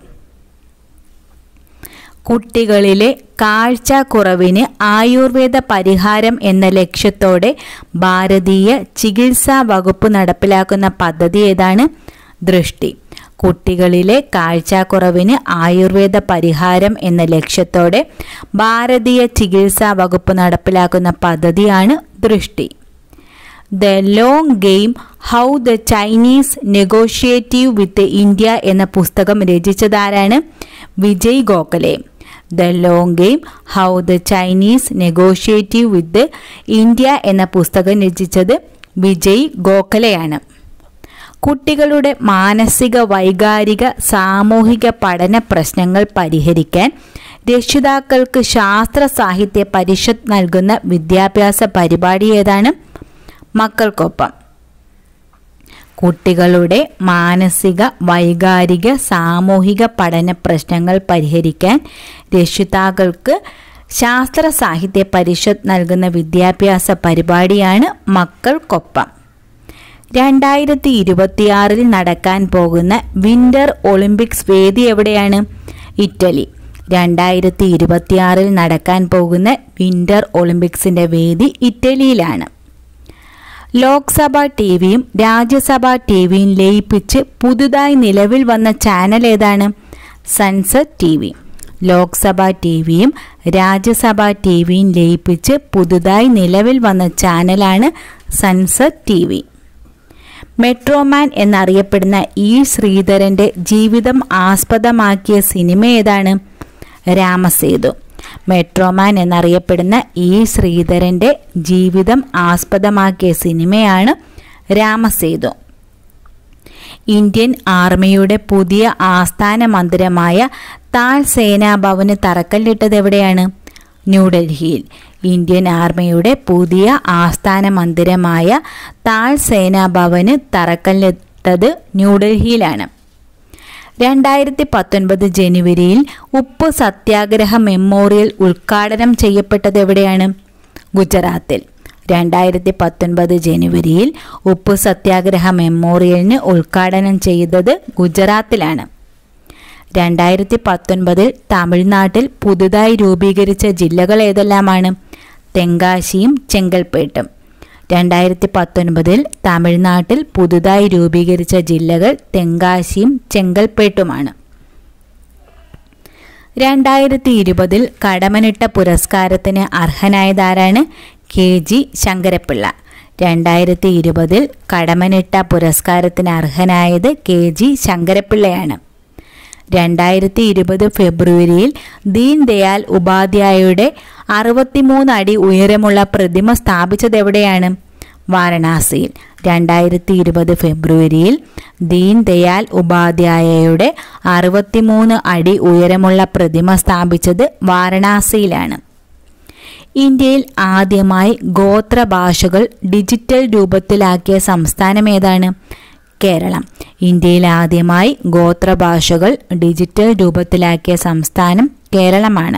കുട്ടികളിലെ കാഴ്ച കുറവിന് ആയുർവേദ പരിഹാരം എന്ന ലക്ഷ്യത്തോടെ ഭാരതീയ ചികിത്സാ വകുപ്പ് നടപ്പിലാക്കുന്ന പദ്ധതി ഏതാണ് ദൃഷ്ടി കുട്ടികളിലെ കാഴ്ചക്കുറവിന് ആയുർവേദ പരിഹാരം എന്ന ലക്ഷ്യത്തോടെ ഭാരതീയ ചികിത്സാ വകുപ്പ് നടപ്പിലാക്കുന്ന പദ്ധതിയാണ് Drishti the long game how the Chinese negotiate with India എന്ന പുസ്തകം രചിച്ചതാരാണ് Vijay Gokhale the long game how the Chinese negotiate with India എന്ന പുസ്തകം രചിച്ചത് വിജയ് ഗോഖലെയാണ് കുട്ടികളുടെ മാനസിക വൈകാരിക സാമൂഹിക പഠന പ്രശ്നങ്ങൾ പരിഹരിക്കാൻ രക്ഷിതാക്കൾക്ക് ശാസ്ത്ര സാഹിത്യ പരിഷത്ത് നൽകുന്ന വിദ്യാഭ്യാസ പരിപാടി ഏതാണ് മക്കൾക്കൊപ്പം കുട്ടികളുടെ മാനസിക വൈകാരിക സാമൂഹിക പഠന പ്രശ്നങ്ങൾ പരിഹരിക്കാൻ രക്ഷിതാക്കൾക്ക് ശാസ്ത്ര സാഹിത്യ പരിഷത്ത് നൽകുന്ന വിദ്യാഭ്യാസ പരിപാടിയാണ് മക്കൾക്കൊപ്പം രണ്ടായിരത്തി ഇരുപത്തിയാറിൽ നടക്കാൻ പോകുന്ന വിന്റർ ഒളിമ്പിക്സ് വേദി എവിടെയാണ് ഇറ്റലി രണ്ടായിരത്തി ഇരുപത്തിയാറിൽ നടക്കാൻ പോകുന്ന വിന്റർ ഒളിമ്പിക്സിന്റെ വേദി ഇറ്റലിയിലാണ് ലോക്സഭ ടി വിയും രാജ്യസഭ ടി വിയും ലയിപ്പിച്ച് പുതുതായി നിലവിൽ വന്ന ചാനൽ ഏതാണ് sunset T V Lok Sabha T വിയും രാജ്യസഭ ടി വിയും ലയിപ്പിച്ച് പുതുതായി നിലവിൽ വന്ന ചാനലാണ് സൺസെറ്റ് ടി വി മെട്രോമാൻ എന്നറിയപ്പെടുന്ന ഇ ശ്രീധരന്റെ ജീവിതം ആസ്പദമാക്കിയ സിനിമ ഏതാണ് രാമസേതു മെട്രോമാൻ എന്നറിയപ്പെടുന്ന ഇ ശ്രീധരന്റെ ജീവിതം ആസ്പദമാക്കിയ സിനിമയാണ് രാമസേതു ഇന്ത്യൻ ആർമിയുടെ പുതിയ ആസ്ഥാന മന്ദിരമായ താൽ സേനാ ഭവന് തറക്കല്ലിട്ടത് എവിടെയാണ് ന്യൂഡൽഹിയിൽ ഇന്ത്യൻ ആർമിയുടെ പുതിയ ആസ്ഥാന മന്ദിരമായ താൽ സേനാ ഭവന് തറക്കല്ലിട്ടത് ന്യൂഡൽഹിയിലാണ് രണ്ടായിരത്തി പത്തൊൻപത് ജനുവരിയിൽ ഉപ്പ് സത്യാഗ്രഹ മെമ്മോറിയൽ ഉദ്ഘാടനം ചെയ്യപ്പെട്ടത് എവിടെയാണ് ഗുജറാത്തിൽ രണ്ടായിരത്തി പത്തൊൻപത് ജനുവരിയിൽ ഉപ്പ് സത്യാഗ്രഹ മെമ്മോറിയലിന് ഉദ്ഘാടനം ചെയ്തത് ഗുജറാത്തിലാണ് രണ്ടായിരത്തി പത്തൊൻപതിൽ തമിഴ്നാട്ടിൽ പുതുതായി രൂപീകരിച്ച ജില്ലകൾ ഏതെല്ലാമാണ് തെങ്കാശിയും ചെങ്കൽപ്പേട്ടും രണ്ടായിരത്തി പത്തൊൻപതിൽ തമിഴ്നാട്ടിൽ പുതുതായി രൂപീകരിച്ച ജില്ലകൾ തെങ്കാശിയും ചെങ്കൽപ്പേട്ടുമാണ് രണ്ടായിരത്തി ഇരുപതിൽ കടമനിട്ട പുരസ്കാരത്തിന് അർഹനായതാരാണ് കെ ജി ശങ്കരപ്പിള്ള രണ്ടായിരത്തി ഇരുപതിൽ കടമനിട്ട പുരസ്കാരത്തിന് അർഹനായത് കെ ജി ശങ്കരപ്പിള്ളയാണ് രണ്ടായിരത്തി ഇരുപത് ഫെബ്രുവരിയിൽ ദീൻ ദയാൽ ഉപാധ്യായയുടെ അറുപത്തിമൂന്ന് അടി ഉയരമുള്ള പ്രതിമ സ്ഥാപിച്ചത് എവിടെയാണ് വാരണാസിയിൽ രണ്ടായിരത്തി ഇരുപത് ഫെബ്രുവരിയിൽ ദീൻ ദയാൽ ഉപാധ്യായയുടെ അറുപത്തിമൂന്ന് അടി ഉയരമുള്ള പ്രതിമ സ്ഥാപിച്ചത് വാരണാസിയിലാണ് ഇന്ത്യയിൽ ആദ്യമായി ഗോത്രഭാഷകൾ ഡിജിറ്റൽ രൂപത്തിലാക്കിയ സംസ്ഥാനം ഏതാണ് കേരളം ഇന്ത്യയിൽ ആദ്യമായി ഗോത്രഭാഷകൾ ഡിജിറ്റൽ രൂപത്തിലാക്കിയ സംസ്ഥാനം കേരളമാണ്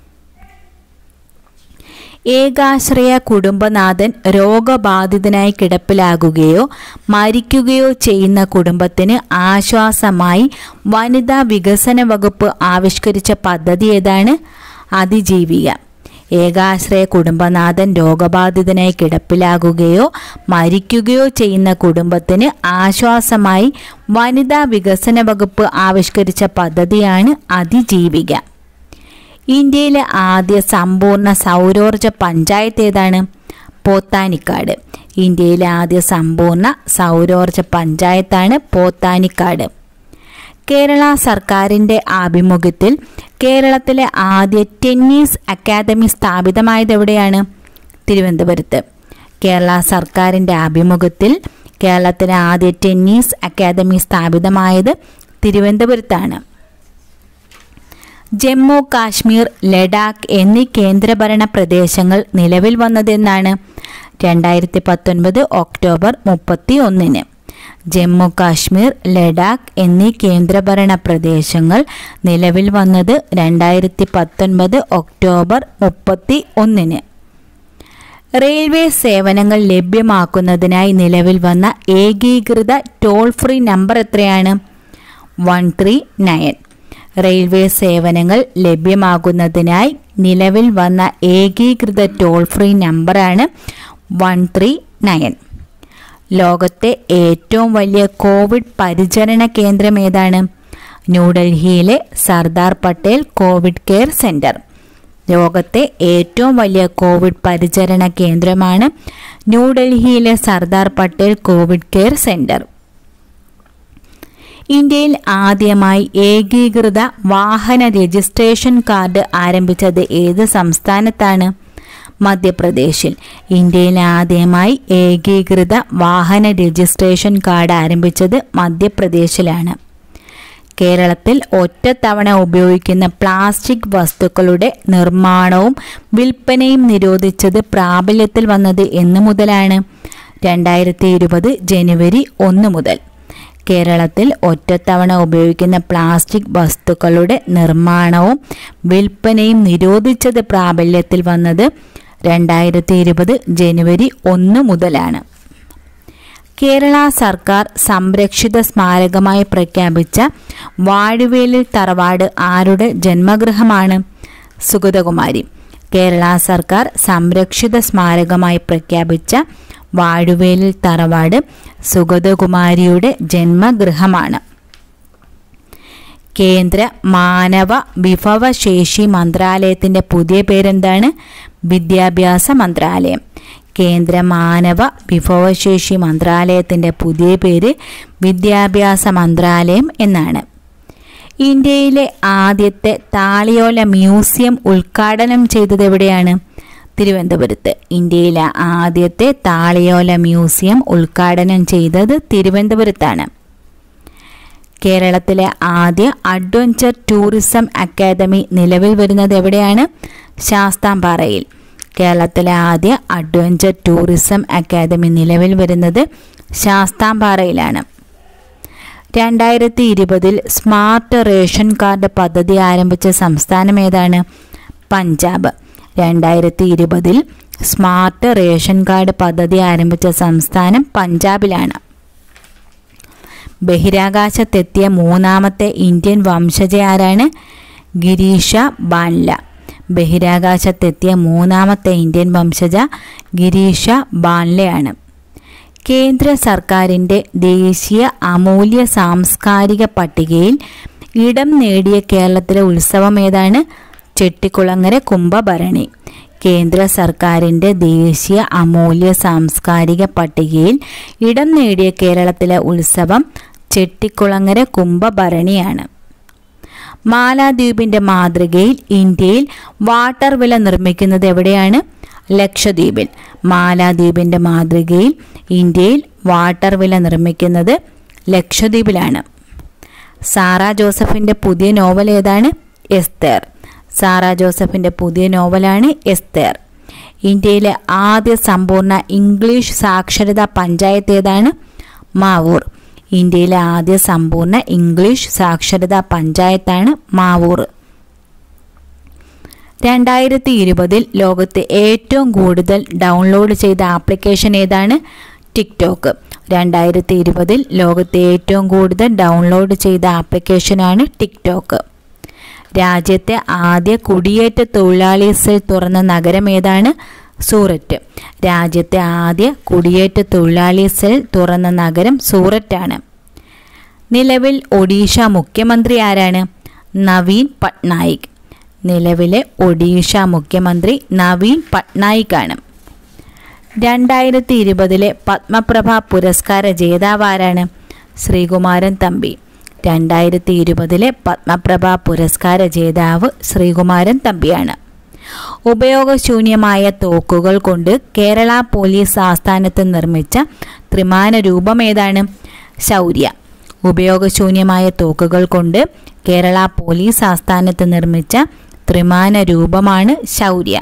ഏകാശ്രയ കുടുംബനാഥൻ രോഗബാധിതനായി കിടപ്പിലാകുകയോ മരിക്കുകയോ ചെയ്യുന്ന കുടുംബത്തിന് ആശ്വാസമായി വനിതാ വികസന വകുപ്പ് ആവിഷ്കരിച്ച പദ്ധതി ഏതാണ് അതിജീവിക ഏകാശ്രയ കുടുംബനാഥൻ രോഗബാധിതനായി കിടപ്പിലാകുകയോ മരിക്കുകയോ ചെയ്യുന്ന കുടുംബത്തിന് ആശ്വാസമായി വനിതാ വികസന വകുപ്പ് ആവിഷ്കരിച്ച പദ്ധതിയാണ് അതിജീവിക ഇന്ത്യയിലെ ആദ്യ സമ്പൂർണ്ണ സൗരോർജ പഞ്ചായത്ത് ഏതാണ് പോത്താനിക്കാട് ഇന്ത്യയിലെ ആദ്യ സമ്പൂർണ്ണ സൗരോർജ പഞ്ചായത്താണ് പോത്താനിക്കാട് കേരള സർക്കാരിൻ്റെ ആഭിമുഖ്യത്തിൽ കേരളത്തിലെ ആദ്യ ടെന്നീസ് അക്കാദമി സ്ഥാപിതമായത് എവിടെയാണ് തിരുവനന്തപുരത്ത് കേരള സർക്കാരിൻ്റെ ആഭിമുഖ്യത്തിൽ കേരളത്തിലെ ആദ്യ ടെന്നീസ് അക്കാദമി സ്ഥാപിതമായത് തിരുവനന്തപുരത്താണ് ജമ്മു കാശ്മീർ ലഡാക്ക് എന്നീ കേന്ദ്രഭരണ പ്രദേശങ്ങൾ നിലവിൽ വന്നതെന്നാണ് രണ്ടായിരത്തി പത്തൊൻപത് ഒക്ടോബർ മുപ്പത്തി ഒന്നിന് ജമ്മു കാശ്മീർ ലഡാക്ക് എന്നീ കേന്ദ്രഭരണ പ്രദേശങ്ങൾ നിലവിൽ വന്നത് രണ്ടായിരത്തി പത്തൊൻപത് ഒക്ടോബർ മുപ്പത്തി ഒന്നിന് റെയിൽവേ സേവനങ്ങൾ ലഭ്യമാക്കുന്നതിനായി നിലവിൽ വന്ന ഏകീകൃത ടോൾ ഫ്രീ നമ്പർ എത്രയാണ് വൺ ത്രീ നയൻ റെയിൽവേ സേവനങ്ങൾ ലഭ്യമാകുന്നതിനായി നിലവിൽ വന്ന ഏകീകൃത ടോൾ ഫ്രീ നമ്പറാണ് വൺ ത്രീ നയൻ ലോകത്തെ ഏറ്റവും വലിയ കോവിഡ് പരിചരണ കേന്ദ്രം ഏതാണ് ന്യൂഡൽഹിയിലെ Sardar Patel Covid care centre ലോകത്തെ ഏറ്റവും വലിയ കോവിഡ് പരിചരണ കേന്ദ്രമാണ് ന്യൂഡൽഹിയിലെ Sardar Patel Covid care centre ഇന്ത്യയിൽ ആദ്യമായി ഏകീകൃത വാഹന രജിസ്ട്രേഷൻ കാർഡ് ആരംഭിച്ചത് ഏത് സംസ്ഥാനത്താണ് മധ്യപ്രദേശിൽ ഇന്ത്യയിൽ ആദ്യമായി ഏകീകൃത വാഹന രജിസ്ട്രേഷൻ കാർഡ് ആരംഭിച്ചത് മധ്യപ്രദേശിലാണ് കേരളത്തിൽ ഒറ്റത്തവണ ഉപയോഗിക്കുന്ന പ്ലാസ്റ്റിക് വസ്തുക്കളുടെ നിർമ്മാണവും വിൽപ്പനയും നിരോധിച്ചത് പ്രാബല്യത്തിൽ വന്നത് എന്നു മുതലാണ് രണ്ടായിരത്തി ഇരുപത് ജനുവരി ഒന്ന് മുതൽ കേരളത്തിൽ ഒറ്റത്തവണ ഉപയോഗിക്കുന്ന പ്ലാസ്റ്റിക് വസ്തുക്കളുടെ നിർമ്മാണവും വിൽപ്പനയും നിരോധിച്ചത് പ്രാബല്യത്തിൽ വന്നത് രണ്ടായിരത്തി ഇരുപത് ജനുവരി ഒന്ന് മുതലാണ് കേരള സർക്കാർ സംരക്ഷിത സ്മാരകമായി പ്രഖ്യാപിച്ച വാഴുവേലിൽ തറവാട് ആരുടെ ജന്മഗൃഹമാണ് സുഗതകുമാരി കേരള സർക്കാർ സംരക്ഷിത സ്മാരകമായി പ്രഖ്യാപിച്ച വാഴുവേലിൽ തറവാട് സുഗതകുമാരിയുടെ ജന്മഗൃഹമാണ് കേന്ദ്ര മാനവ വിഭവശേഷി മന്ത്രാലയത്തിൻ്റെ പുതിയ പേരെന്താണ് വിദ്യാഭ്യാസ മന്ത്രാലയം കേന്ദ്ര മാനവ വിഭവശേഷി മന്ത്രാലയത്തിൻ്റെ പുതിയ പേര് വിദ്യാഭ്യാസ മന്ത്രാലയം എന്നാണ് ഇന്ത്യയിലെ ആദ്യത്തെ താളിയോല മ്യൂസിയം ഉദ്ഘാടനം ചെയ്തത് എവിടെയാണ് തിരുവനന്തപുരത്ത് ഇന്ത്യയിലെ ആദ്യത്തെ താളിയോല മ്യൂസിയം ഉദ്ഘാടനം ചെയ്തത് തിരുവനന്തപുരത്താണ് കേരളത്തിലെ ആദ്യ അഡ്വഞ്ചർ ടൂറിസം അക്കാദമി നിലവിൽ വരുന്നത് എവിടെയാണ് ശാസ്താംപാറയിൽ കേരളത്തിലെ ആദ്യ അഡ്വഞ്ചർ ടൂറിസം അക്കാദമി നിലവിൽ വരുന്നത് ശാസ്താംപാറയിലാണ് രണ്ടായിരത്തി ഇരുപതിൽ സ്മാർട്ട് റേഷൻ കാർഡ് പദ്ധതി ആരംഭിച്ച സംസ്ഥാനം ഏതാണ് പഞ്ചാബ് രണ്ടായിരത്തി ഇരുപതിൽ സ്മാർട്ട് റേഷൻ കാർഡ് പദ്ധതി ആരംഭിച്ച സംസ്ഥാനം പഞ്ചാബിലാണ് ബഹിരാകാശത്തെത്തിയ മൂന്നാമത്തെ ഇന്ത്യൻ വംശജ ആരാണ് ഗിരീഷ ബാൻല ബഹിരാകാശത്തെത്തിയ മൂന്നാമത്തെ ഇന്ത്യൻ വംശജ ഗിരീഷ ബാൻലെയാണ് കേന്ദ്ര സർക്കാരിൻ്റെ ദേശീയ അമൂല്യ സാംസ്കാരിക പട്ടികയിൽ ഇടം നേടിയ കേരളത്തിലെ ഉത്സവം ഏതാണ് ചെട്ടിക്കുളങ്ങര കുംഭഭരണി കേന്ദ്ര സർക്കാരിൻ്റെ ദ്ദേശീയ അമൂല്യ സാംസ്കാരിക പട്ടികയിൽ ഇടം നേടിയ കേരളത്തിലെ ഉത്സവം ചെട്ടിക്കുളങ്ങര കുംഭഭരണിയാണ് മാലാദ്വീപിൻ്റെ മാതൃകയിൽ ഇന്ത്യയിൽ വാട്ടർ വില നിർമ്മിക്കുന്നത് എവിടെയാണ് ലക്ഷദ്വീപിൽ മാലാദ്വീപിൻ്റെ മാതൃകയിൽ ഇന്ത്യയിൽ വാട്ടർ വില നിർമ്മിക്കുന്നത് ലക്ഷദ്വീപിലാണ് സാറ ജോസഫിൻ്റെ പുതിയ നോവൽ ഏതാണ് എസ്തേർ സാറ ജോസഫിൻ്റെ പുതിയ നോവലാണ് എസ്തേർ ഇന്ത്യയിലെ ആദ്യ സമ്പൂർണ്ണ ഇംഗ്ലീഷ് സാക്ഷരതാ പഞ്ചായത്ത് ഏതാണ് മാവൂർ ഇന്ത്യയിലെ ആദ്യ സമ്പൂർണ്ണ ഇംഗ്ലീഷ് സാക്ഷരതാ പഞ്ചായത്താണ് മാവൂർ രണ്ടായിരത്തി ഇരുപതിൽ ലോകത്ത് ഏറ്റവും കൂടുതൽ ഡൗൺലോഡ് ചെയ്ത ആപ്ലിക്കേഷൻ ഏതാണ് ടിക്ടോക്ക് രണ്ടായിരത്തി ഇരുപതിൽ ലോകത്തെ ഏറ്റവും കൂടുതൽ ഡൗൺലോഡ് ചെയ്ത ആപ്ലിക്കേഷനാണ് ടിക്ടോക്ക് രാജ്യത്തെ ആദ്യ കുടിയേറ്റ തൊഴിലാളി സെൽ തുറന്ന നഗരം ഏതാണ് സൂററ്റ് രാജ്യത്തെ ആദ്യ കുടിയേറ്റ തൊഴിലാളി സെൽ തുറന്ന നഗരം സൂററ്റാണ് നിലവിൽ ഒഡീഷ മുഖ്യമന്ത്രി ആരാണ് നവീൻ പട്നായിക് നിലവിലെ ഒഡീഷ മുഖ്യമന്ത്രി നവീൻ പട്നായിക് ആണ് രണ്ടായിരത്തി ഇരുപതിലെ പത്മപ്രഭ പുരസ്കാര ജേതാവ് ആരാണ് ശ്രീകുമാരൻ തമ്പി രണ്ടായിരത്തി ഇരുപതിലെ പത്മപ്രഭ പുരസ്കാര ജേതാവ് ശ്രീകുമാരൻ തമ്പിയാണ് ഉപയോഗശൂന്യമായ തോക്കുകൾ കൊണ്ട് കേരള പോലീസ് ആസ്ഥാനത്ത് നിർമ്മിച്ച ത്രിമാന രൂപം ഏതാണ് ശൗര്യ ഉപയോഗശൂന്യമായ തോക്കുകൾ കൊണ്ട് കേരള പോലീസ് ആസ്ഥാനത്ത് നിർമ്മിച്ച ത്രിമാന രൂപമാണ് ശൗര്യ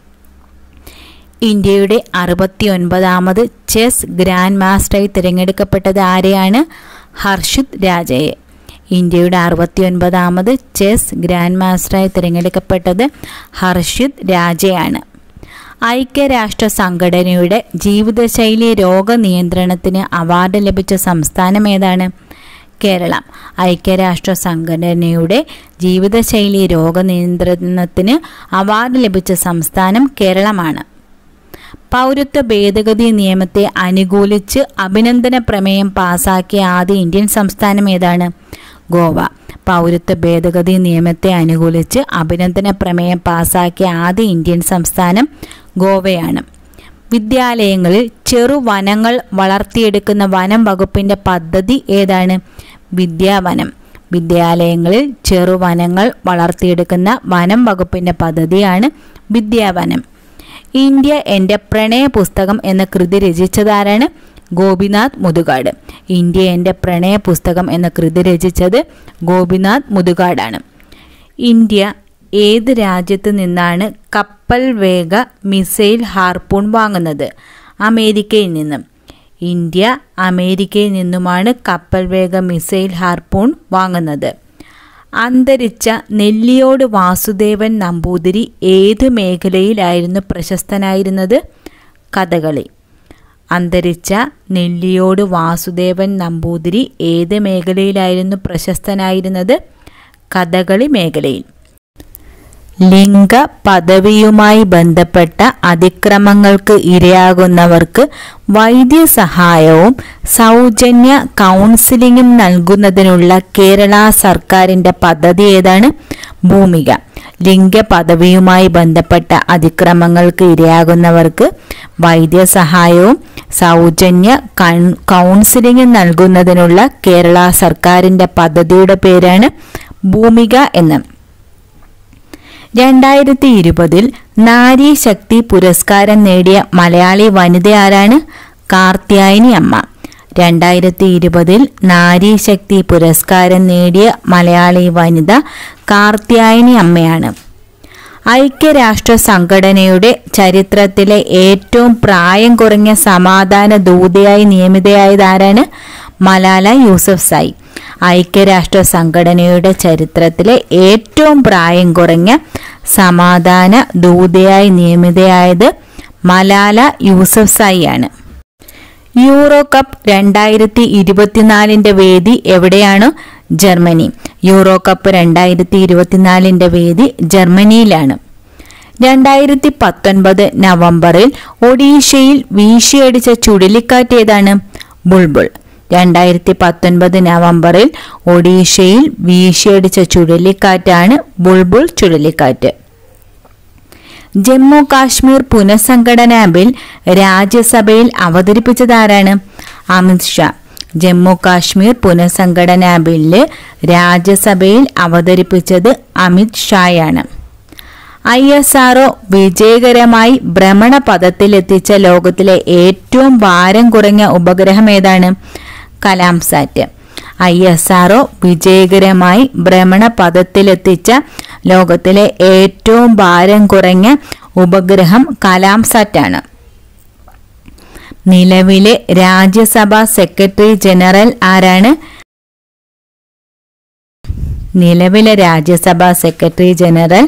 ഇന്ത്യയുടെ അറുപത്തി ഒൻപതാമത് ചെസ് ഗ്രാൻഡ് മാസ്റ്ററായി തിരഞ്ഞെടുക്കപ്പെട്ടത് ആരെയാണ് ഹർഷിത് രാജയെ ഇന്ത്യയുടെ അറുപത്തി ഒൻപതാമത് ചെസ് ഗ്രാൻഡ് മാസ്റ്ററായി തിരഞ്ഞെടുക്കപ്പെട്ടത് ഹർഷിത് രാജയാണ് ഐക്യരാഷ്ട്ര സംഘടനയുടെ ജീവിതശൈലി രോഗനിയന്ത്രണത്തിന് അവാർഡ് ലഭിച്ച സംസ്ഥാനം ഏതാണ് കേരളം ഐക്യരാഷ്ട്ര സംഘടനയുടെ ജീവിതശൈലി രോഗനിയന്ത്രണത്തിന് അവാർഡ് ലഭിച്ച സംസ്ഥാനം കേരളമാണ് പൗരത്വ ഭേദഗതി നിയമത്തെ അനുകൂലിച്ച് അഭിനന്ദന പ്രമേയം പാസാക്കിയ ആദ്യ ഇന്ത്യൻ സംസ്ഥാനം ഏതാണ് ഗോവ പൗരത്വ ഭേദഗതി നിയമത്തെ അനുകൂലിച്ച് അഭിനന്ദന പ്രമേയം പാസാക്കിയ ആദ്യ ഇന്ത്യൻ സംസ്ഥാനം ഗോവയാണ് വിദ്യാലയങ്ങളിൽ ചെറുവനങ്ങൾ വളർത്തിയെടുക്കുന്ന വനം വകുപ്പിന്റെ പദ്ധതി ഏതാണ് വിദ്യാവനം വിദ്യാലയങ്ങളിൽ ചെറുവനങ്ങൾ വളർത്തിയെടുക്കുന്ന വനം വകുപ്പിന്റെ പദ്ധതിയാണ് വിദ്യാവനം ഇന്ത്യ എൻ്റെ പ്രണയ പുസ്തകം എന്ന കൃതി രചിച്ചതാരാണ് ഗോപിനാഥ് മുതുകാട് ഇന്ത്യ എൻ്റെ പ്രണയ പുസ്തകം എന്ന കൃതി രചിച്ചത് ഗോപിനാഥ് മുതുകാടാണ് ഇന്ത്യ ഏത് രാജ്യത്ത് നിന്നാണ് കപ്പൽ വേഗ മിസൈൽ ഹാർപ്പൂൺ വാങ്ങുന്നത് അമേരിക്കയിൽ നിന്നും ഇന്ത്യ അമേരിക്കയിൽ നിന്നുമാണ് കപ്പൽ വേഗ മിസൈൽ ഹാർപ്പൂൺ വാങ്ങുന്നത് അന്തരിച്ച നെല്ലിയോട് വാസുദേവൻ നമ്പൂതിരി ഏത് മേഖലയിലായിരുന്നു പ്രശസ്തനായിരുന്നത് കഥകളി അന്തരിച്ച നെല്ലിയോട് വാസുദേവൻ നമ്പൂതിരി ഏത് മേഖലയിലായിരുന്നു പ്രശസ്തനായിരുന്നത് കഥകളി മേഖലയിൽ ലിംഗ പദവിയുമായി ബന്ധപ്പെട്ട അതിക്രമങ്ങൾക്ക് ഇരയാകുന്നവർക്ക് വൈദ്യസഹായവും സൗജന്യ കൗൺസിലിംഗും നൽകുന്നതിനുള്ള കേരള സർക്കാരിൻ്റെ പദ്ധതി ഏതാണ് ഭൂമിക ലിംഗ പദവിയുമായി ബന്ധപ്പെട്ട അതിക്രമങ്ങൾക്ക് ഇരയാകുന്നവർക്ക് വൈദ്യസഹായവും സൗജന്യ കൗൺസിലിംഗും നൽകുന്നതിനുള്ള കേരള സർക്കാരിൻ്റെ പദ്ധതിയുടെ പേരാണ് ഭൂമിക എന്ന് രണ്ടായിരത്തി ഇരുപതിൽ നാരി ശക്തി പുരസ്കാരം നേടിയ മലയാളി വനിത ആരാണ് കാർത്യായനി അമ്മ രണ്ടായിരത്തി ഇരുപതിൽ നാരി ശക്തി പുരസ്കാരം നേടിയ മലയാളി വനിത കാർത്യായനി അമ്മയാണ് ഐക്യരാഷ്ട്ര സംഘടനയുടെ ചരിത്രത്തിലെ ഏറ്റവും പ്രായം കുറഞ്ഞ സമാധാന ദൂതയായി നിയമിതയായത് ആരാണ് മലാല യൂസഫ് സായി ഐക്യരാഷ്ട്ര സംഘടനയുടെ ചരിത്രത്തിലെ ഏറ്റവും പ്രായം കുറഞ്ഞ സമാധാന ദൂതയായി നിയമിതയായത് മലാല യൂസഫ് സായി ആണ് യൂറോ കപ്പ് രണ്ടായിരത്തി ഇരുപത്തിനാലിൻ്റെ വേദി എവിടെയാണ് ജർമ്മനി യൂറോ കപ്പ് രണ്ടായിരത്തി ഇരുപത്തിനാലിൻ്റെ വേദി ജർമ്മനിയിലാണ് രണ്ടായിരത്തി പത്തൊൻപത് നവംബറിൽ ഒഡീഷയിൽ വീശിയടിച്ച ചുഴലിക്കാറ്റ് ഏതാണ് ബുൾബുൾ രണ്ടായിരത്തി പത്തൊൻപത് നവംബറിൽ ഒഡീഷയിൽ വീശിയടിച്ച ചുഴലിക്കാറ്റാണ് ബുൾബുൾ ചുഴലിക്കാറ്റ് ജമ്മു കാശ്മീർ പുനഃസംഘടനാ ബിൽ രാജ്യസഭയിൽ അവതരിപ്പിച്ചതാരാണ് അമിത്ഷാ ജമ്മു കാശ്മീർ പുനഃസംഘടനാ ബില്ല് രാജ്യസഭയിൽ അവതരിപ്പിച്ചത് അമിത് ഷായാണ് ഐ എസ് ആർഒ വിജയകരമായി ഭ്രമണപഥത്തിലെത്തിച്ച ലോകത്തിലെ ഏറ്റവും ഭാരം കുറഞ്ഞ ഉപഗ്രഹം ഏതാണ് കലാംസാറ്റ് ഐ എസ് ആർഒ വിജയകരമായി ഭ്രമണപഥത്തിലെത്തിച്ച ലോകത്തിലെ ഏറ്റവും ഭാരം കുറഞ്ഞ ഉപഗ്രഹം കലാംസാറ്റാണ് നിലവിലെ രാജ്യസഭാ സെക്രട്ടറി ജനറൽ ആരാണ് നിലവിലെ Rajya Sabha secretary general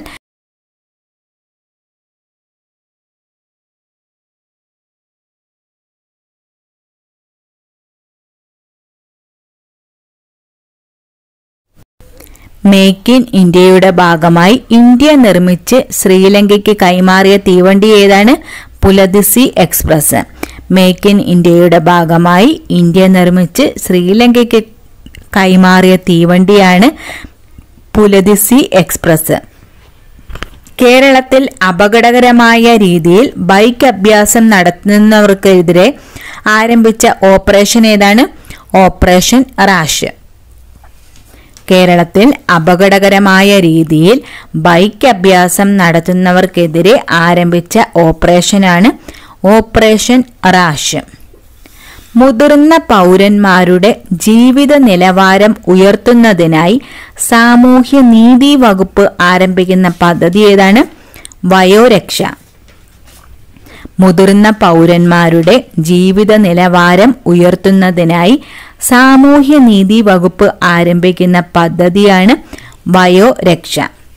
make in ഇന്ത്യയുടെ ഭാഗമായി ഇന്ത്യ നിർമ്മിച്ച് ശ്രീലങ്കയ്ക്ക് കൈമാറിയ തീവണ്ടി ഏതാണ് പുലദിസി എക്സ്പ്രസ് മേക്ക് ഇൻ ഇന്ത്യയുടെ ഭാഗമായി ഇന്ത്യ നിർമ്മിച്ച് ശ്രീലങ്കയ്ക്ക് കൈമാറിയ തീവണ്ടിയാണ് പുലദിസി എക്സ്പ്രസ് കേരളത്തിൽ അപകടകരമായ രീതിയിൽ ബൈക്ക് അഭ്യാസം നടത്തുന്നവർക്കെതിരെ ആരംഭിച്ച ഓപ്പറേഷൻ ഏതാണ് ഓപ്പറേഷൻ റാഷ് കേരളത്തിൽ അപകടകരമായ രീതിയിൽ ബൈക്ക് അഭ്യാസം നടത്തുന്നവർക്കെതിരെ ആരംഭിച്ച ഓപ്പറേഷനാണ് ഓപ്പറേഷൻ റാഷ് മുതിർന്ന പൗരന്മാരുടെ ജീവിത നിലവാരം ഉയർത്തുന്നതിനായി സാമൂഹ്യ നീതി വകുപ്പ് ആരംഭിക്കുന്ന പദ്ധതി ഏതാണ് വയോരക്ഷ മുതിർന്ന പൗരന്മാരുടെ ജീവിത നിലവാരം ഉയർത്തുന്നതിനായി സാമൂഹ്യ നീതി വകുപ്പ് ആരംഭിക്കുന്ന പദ്ധതിയാണ് വയോരക്ഷ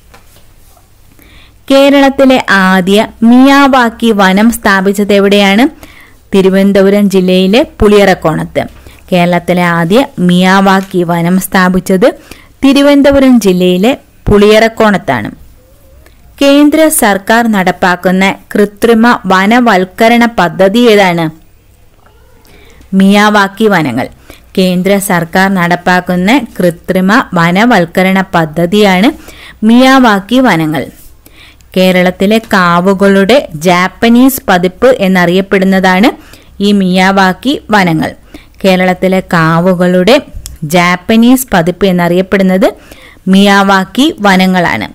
കേരളത്തിലെ ആദ്യ മിയാവാക്കി വനം സ്ഥാപിച്ചത് എവിടെയാണ് തിരുവനന്തപുരം ജില്ലയിലെ പുളിയറക്കോണത്ത് കേരളത്തിലെ ആദ്യ മിയാവാക്കി വനം സ്ഥാപിച്ചത് തിരുവനന്തപുരം ജില്ലയിലെ പുളിയറക്കോണത്താണ് കേന്ദ്ര സർക്കാർ നടപ്പാക്കുന്ന കൃത്രിമ വനവൽക്കരണ പദ്ധതി ഏതാണ് മിയാവാക്കി വനങ്ങൾ കേന്ദ്ര സർക്കാർ നടപ്പാക്കുന്ന കൃത്രിമ വനവൽക്കരണ പദ്ധതിയാണ് മിയാവാക്കി വനങ്ങൾ കേരളത്തിലെ കാവുകളുടെ ജാപ്പനീസ് പതിപ്പ് എന്നറിയപ്പെടുന്നതാണ് ഈ മിയാവാക്കി വനങ്ങൾ കേരളത്തിലെ കാവുകളുടെ ജാപ്പനീസ് പതിപ്പ് എന്നറിയപ്പെടുന്നത് മിയാവാക്കി വനങ്ങളാണ്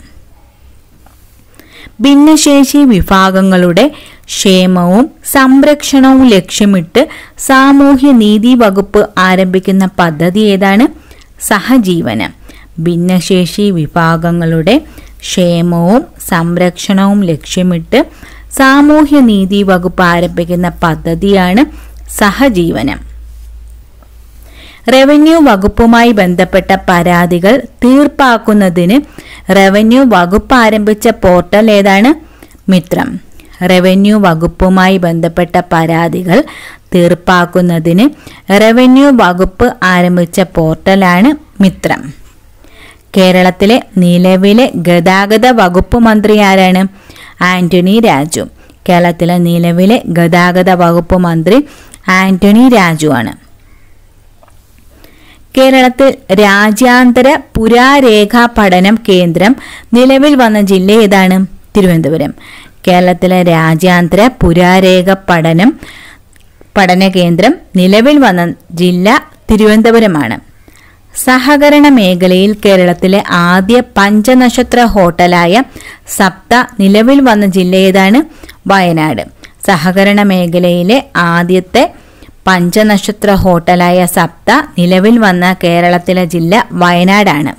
ഭിന്നശേഷി വിഭാഗങ്ങളുടെ ക്ഷേമവും സംരക്ഷണവും ലക്ഷ്യമിട്ട് സാമൂഹ്യ നീതി വകുപ്പ് ആരംഭിക്കുന്ന പദ്ധതി ഏതാണ് സഹജീവനം ഭിന്നശേഷി വിഭാഗങ്ങളുടെ ക്ഷേമവും സംരക്ഷണവും ലക്ഷ്യമിട്ട് സാമൂഹ്യ നീതി വകുപ്പ് ആരംഭിക്കുന്ന പദ്ധതിയാണ് സഹജീവനം റവന്യൂ വകുപ്പുമായി ബന്ധപ്പെട്ട പരാതികൾ തീർപ്പാക്കുന്നതിന് റവന്യൂ വകുപ്പ് ആരംഭിച്ച പോർട്ടൽ ഏതാണ് മിത്രം റവന്യൂ വകുപ്പുമായി ബന്ധപ്പെട്ട പരാതികൾ തീർപ്പാക്കുന്നതിന് റവന്യൂ വകുപ്പ് ആരംഭിച്ച പോർട്ടലാണ് മിത്രം കേരളത്തിലെ നിലവിലെ ഗതാഗത വകുപ്പ് മന്ത്രി ആരാണ് ആന്റണി രാജു കേരളത്തിലെ നിലവിലെ ഗതാഗത വകുപ്പ് മന്ത്രി ആന്റണി രാജു ആണ് കേരളത്തിൽ രാജ്യാന്തര പുരാരേഖാ പഠനം കേന്ദ്രം നിലവിൽ വന്ന ജില്ല ഏതാണ് തിരുവനന്തപുരം കേരളത്തിലെ രാജ്യാന്തര പുരാരേഖ പഠനം പഠന കേന്ദ്രം നിലവിൽ വന്ന ജില്ല തിരുവനന്തപുരമാണ് സഹകരണ മേഖലയിൽ കേരളത്തിലെ ആദ്യ പഞ്ചനക്ഷത്ര ഹോട്ടലായ സപ്ത നിലവിൽ വന്ന ജില്ല ഏതാണ് വയനാട് സഹകരണ മേഖലയിലെ ആദ്യത്തെ പഞ്ചനക്ഷത്ര ഹോട്ടലായ സപ്ത നിലവിൽ വന്ന കേരളത്തിലെ ജില്ല വയനാടാണ്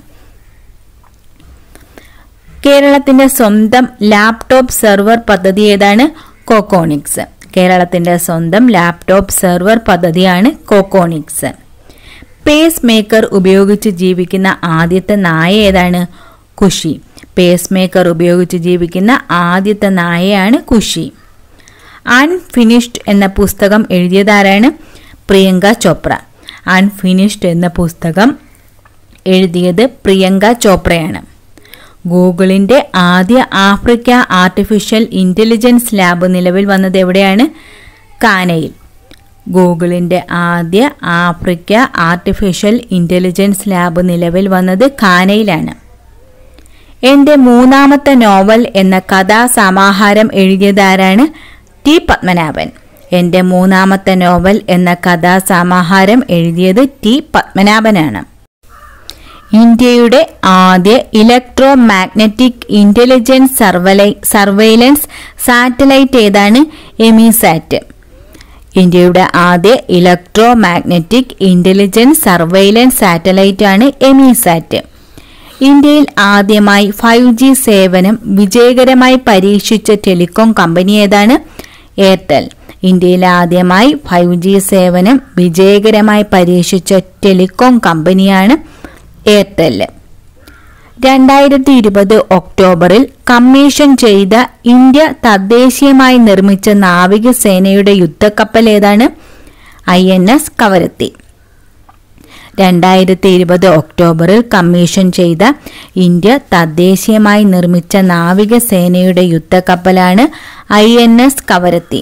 കേരളത്തിന്റെ സ്വന്തം ലാപ്ടോപ്പ് സെർവർ പദ്ധതി ഏതാണ് കോക്കോണിക്സ് കേരളത്തിന്റെ സ്വന്തം ലാപ്ടോപ്പ് സെർവർ പദ്ധതിയാണ് കോക്കോണിക്സ് പേസ് മേക്കർ ഉപയോഗിച്ച് ജീവിക്കുന്ന ആദ്യത്തെ നായ ഏതാണ് കുഷി പേസ് മേക്കർ ഉപയോഗിച്ച് ജീവിക്കുന്ന ആദ്യത്തെ നായയാണ് കുഷി അൺഫിനിഷ്ഡ് എന്ന പുസ്തകം എഴുതിയതാരാണ് പ്രിയങ്ക ചോപ്ര അൺഫിനിഷ്ഡ് എന്ന പുസ്തകം എഴുതിയത് പ്രിയങ്ക ചോപ്രയാണ് ഗൂഗിളിൻ്റെ ആദ്യ ആഫ്രിക്ക ആർട്ടിഫിഷ്യൽ ഇൻ്റലിജൻസ് ലാബ് നിലവിൽ വന്നത് എവിടെയാണ് കാനയിൽ ഗൂഗിളിൻ്റെ ആദ്യ ആഫ്രിക്ക ആർട്ടിഫിഷ്യൽ ഇൻ്റലിജൻസ് ലാബ് നിലവിൽ വന്നത് ഖാനയിലാണ് എൻ്റെ മൂന്നാമത്തെ നോവൽ എന്ന കഥാസമാഹാരം എഴുതിയതാരാണ് ടി പത്മനാഭൻ എൻ്റെ മൂന്നാമത്തെ നോവൽ എന്ന കഥാസമാഹാരം എഴുതിയത് ടി പത്മനാഭനാണ് ഇന്ത്യയുടെ ആദ്യ electromagnetic intelligence surveil surveillance satellite ഏതാണ് എമിസാറ്റ് ഇന്ത്യയുടെ ആദ്യ electromagnetic intelligence surveillance satellite ആണ് എമിസാറ്റ് ഇന്ത്യയിൽ ആദ്യമായി ഫൈവ് ജി സേവനം വിജയകരമായി പരീക്ഷിച്ച ടെലികോം കമ്പനി ഏതാണ് എയർടെൽ ഇന്ത്യയിൽ ആദ്യമായി ഫൈവ് ജി സേവനം വിജയകരമായി പരീക്ഷിച്ച ടെലികോം കമ്പനിയാണ് എയർടെൽ രണ്ടായിരത്തി ഇരുപത് ഒക്ടോബറിൽ കമ്മീഷൻ ചെയ്ത ഇന്ത്യ തദ്ദേശീയമായി നിർമ്മിച്ച നാവികസേനയുടെ യുദ്ധക്കപ്പൽ ഏതാണ് ഐ എൻ എസ് കവരത്തി രണ്ടായിരത്തി ഇരുപത് ഒക്ടോബറിൽ കമ്മീഷൻ ചെയ്ത ഇന്ത്യ തദ്ദേശീയമായി നിർമ്മിച്ച നാവികസേനയുടെ യുദ്ധക്കപ്പലാണ് ഐ എൻ എസ് കവരത്തി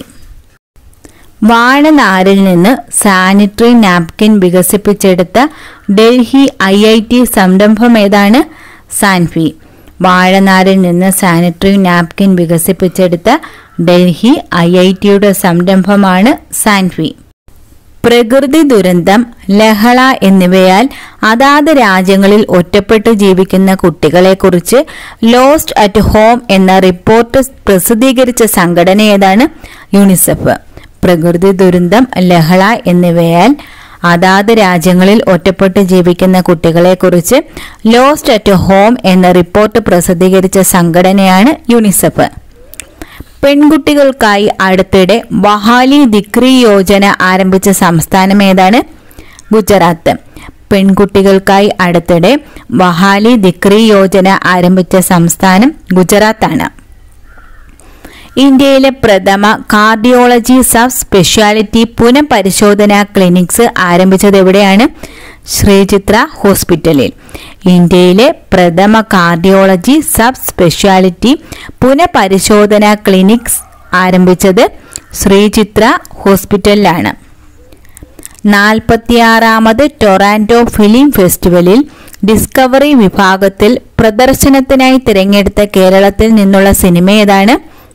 വാഴനാരിൽ നിന്ന് സാനിറ്ററി നാപ്കിൻ വികസിപ്പിച്ചെടുത്ത ഡൽഹി ഐ ഐ ടി സംരംഭം ഏതാണ് സാൻഫി വാഴനാരിൽ നിന്ന് സാനിറ്ററി നാപ്കിൻ വികസിപ്പിച്ചെടുത്ത ഡൽഹി ഐ ഐ ടിയുടെ സംരംഭമാണ് സാൻഫി പ്രകൃതി ദുരന്തം ലഹള എന്നിവയാൽ അതാത് രാജ്യങ്ങളിൽ ഒറ്റപ്പെട്ട് ജീവിക്കുന്ന കുട്ടികളെക്കുറിച്ച് ലോസ്റ്റ് അറ്റ് ഹോം എന്ന റിപ്പോർട്ട് പ്രസിദ്ധീകരിച്ച സംഘടന ഏതാണ് യൂണിസെഫ് പ്രകൃതി ദുരന്തം ലഹള എന്നിവയാൽ അതാത് രാജ്യങ്ങളിൽ ഒറ്റപ്പെട്ട് ജീവിക്കുന്ന കുട്ടികളെക്കുറിച്ച് ലോസ്റ്റ് അറ്റ് ഹോം എന്ന റിപ്പോർട്ട് പ്രസിദ്ധീകരിച്ച സംഘടനയാണ് യൂണിസെഫ് പെൺകുട്ടികൾക്കായി അടുത്തിടെ വഹാലി ദിക്രി യോജന ആരംഭിച്ച സംസ്ഥാനം ഏതാണ് ഗുജറാത്ത് പെൺകുട്ടികൾക്കായി അടുത്തിടെ വഹാലി ദിക്രി യോജന ആരംഭിച്ച സംസ്ഥാനം ഗുജറാത്താണ് ഇന്ത്യയിലെ പ്രഥമ കാർഡിയോളജി സബ് സ്പെഷ്യാലിറ്റി പുനഃപരിശോധനാ ക്ലിനിക്സ് ആരംഭിച്ചത് എവിടെയാണ് ശ്രീചിത്ര ഹോസ്പിറ്റലിൽ ഇന്ത്യയിലെ പ്രഥമ കാർഡിയോളജി സബ് സ്പെഷ്യാലിറ്റി പുനഃപരിശോധനാ ക്ലിനിക്സ് ആരംഭിച്ചത് ശ്രീചിത്ര ഹോസ്പിറ്റലിലാണ് നാൽപ്പത്തിയാറാമത് ടൊറാൻഡോ ഫിലിം ഫെസ്റ്റിവലിൽ ഡിസ്കവറി വിഭാഗത്തിൽ പ്രദർശനത്തിനായി തിരഞ്ഞെടുത്ത കേരളത്തിൽ നിന്നുള്ള സിനിമ ഏതാണ്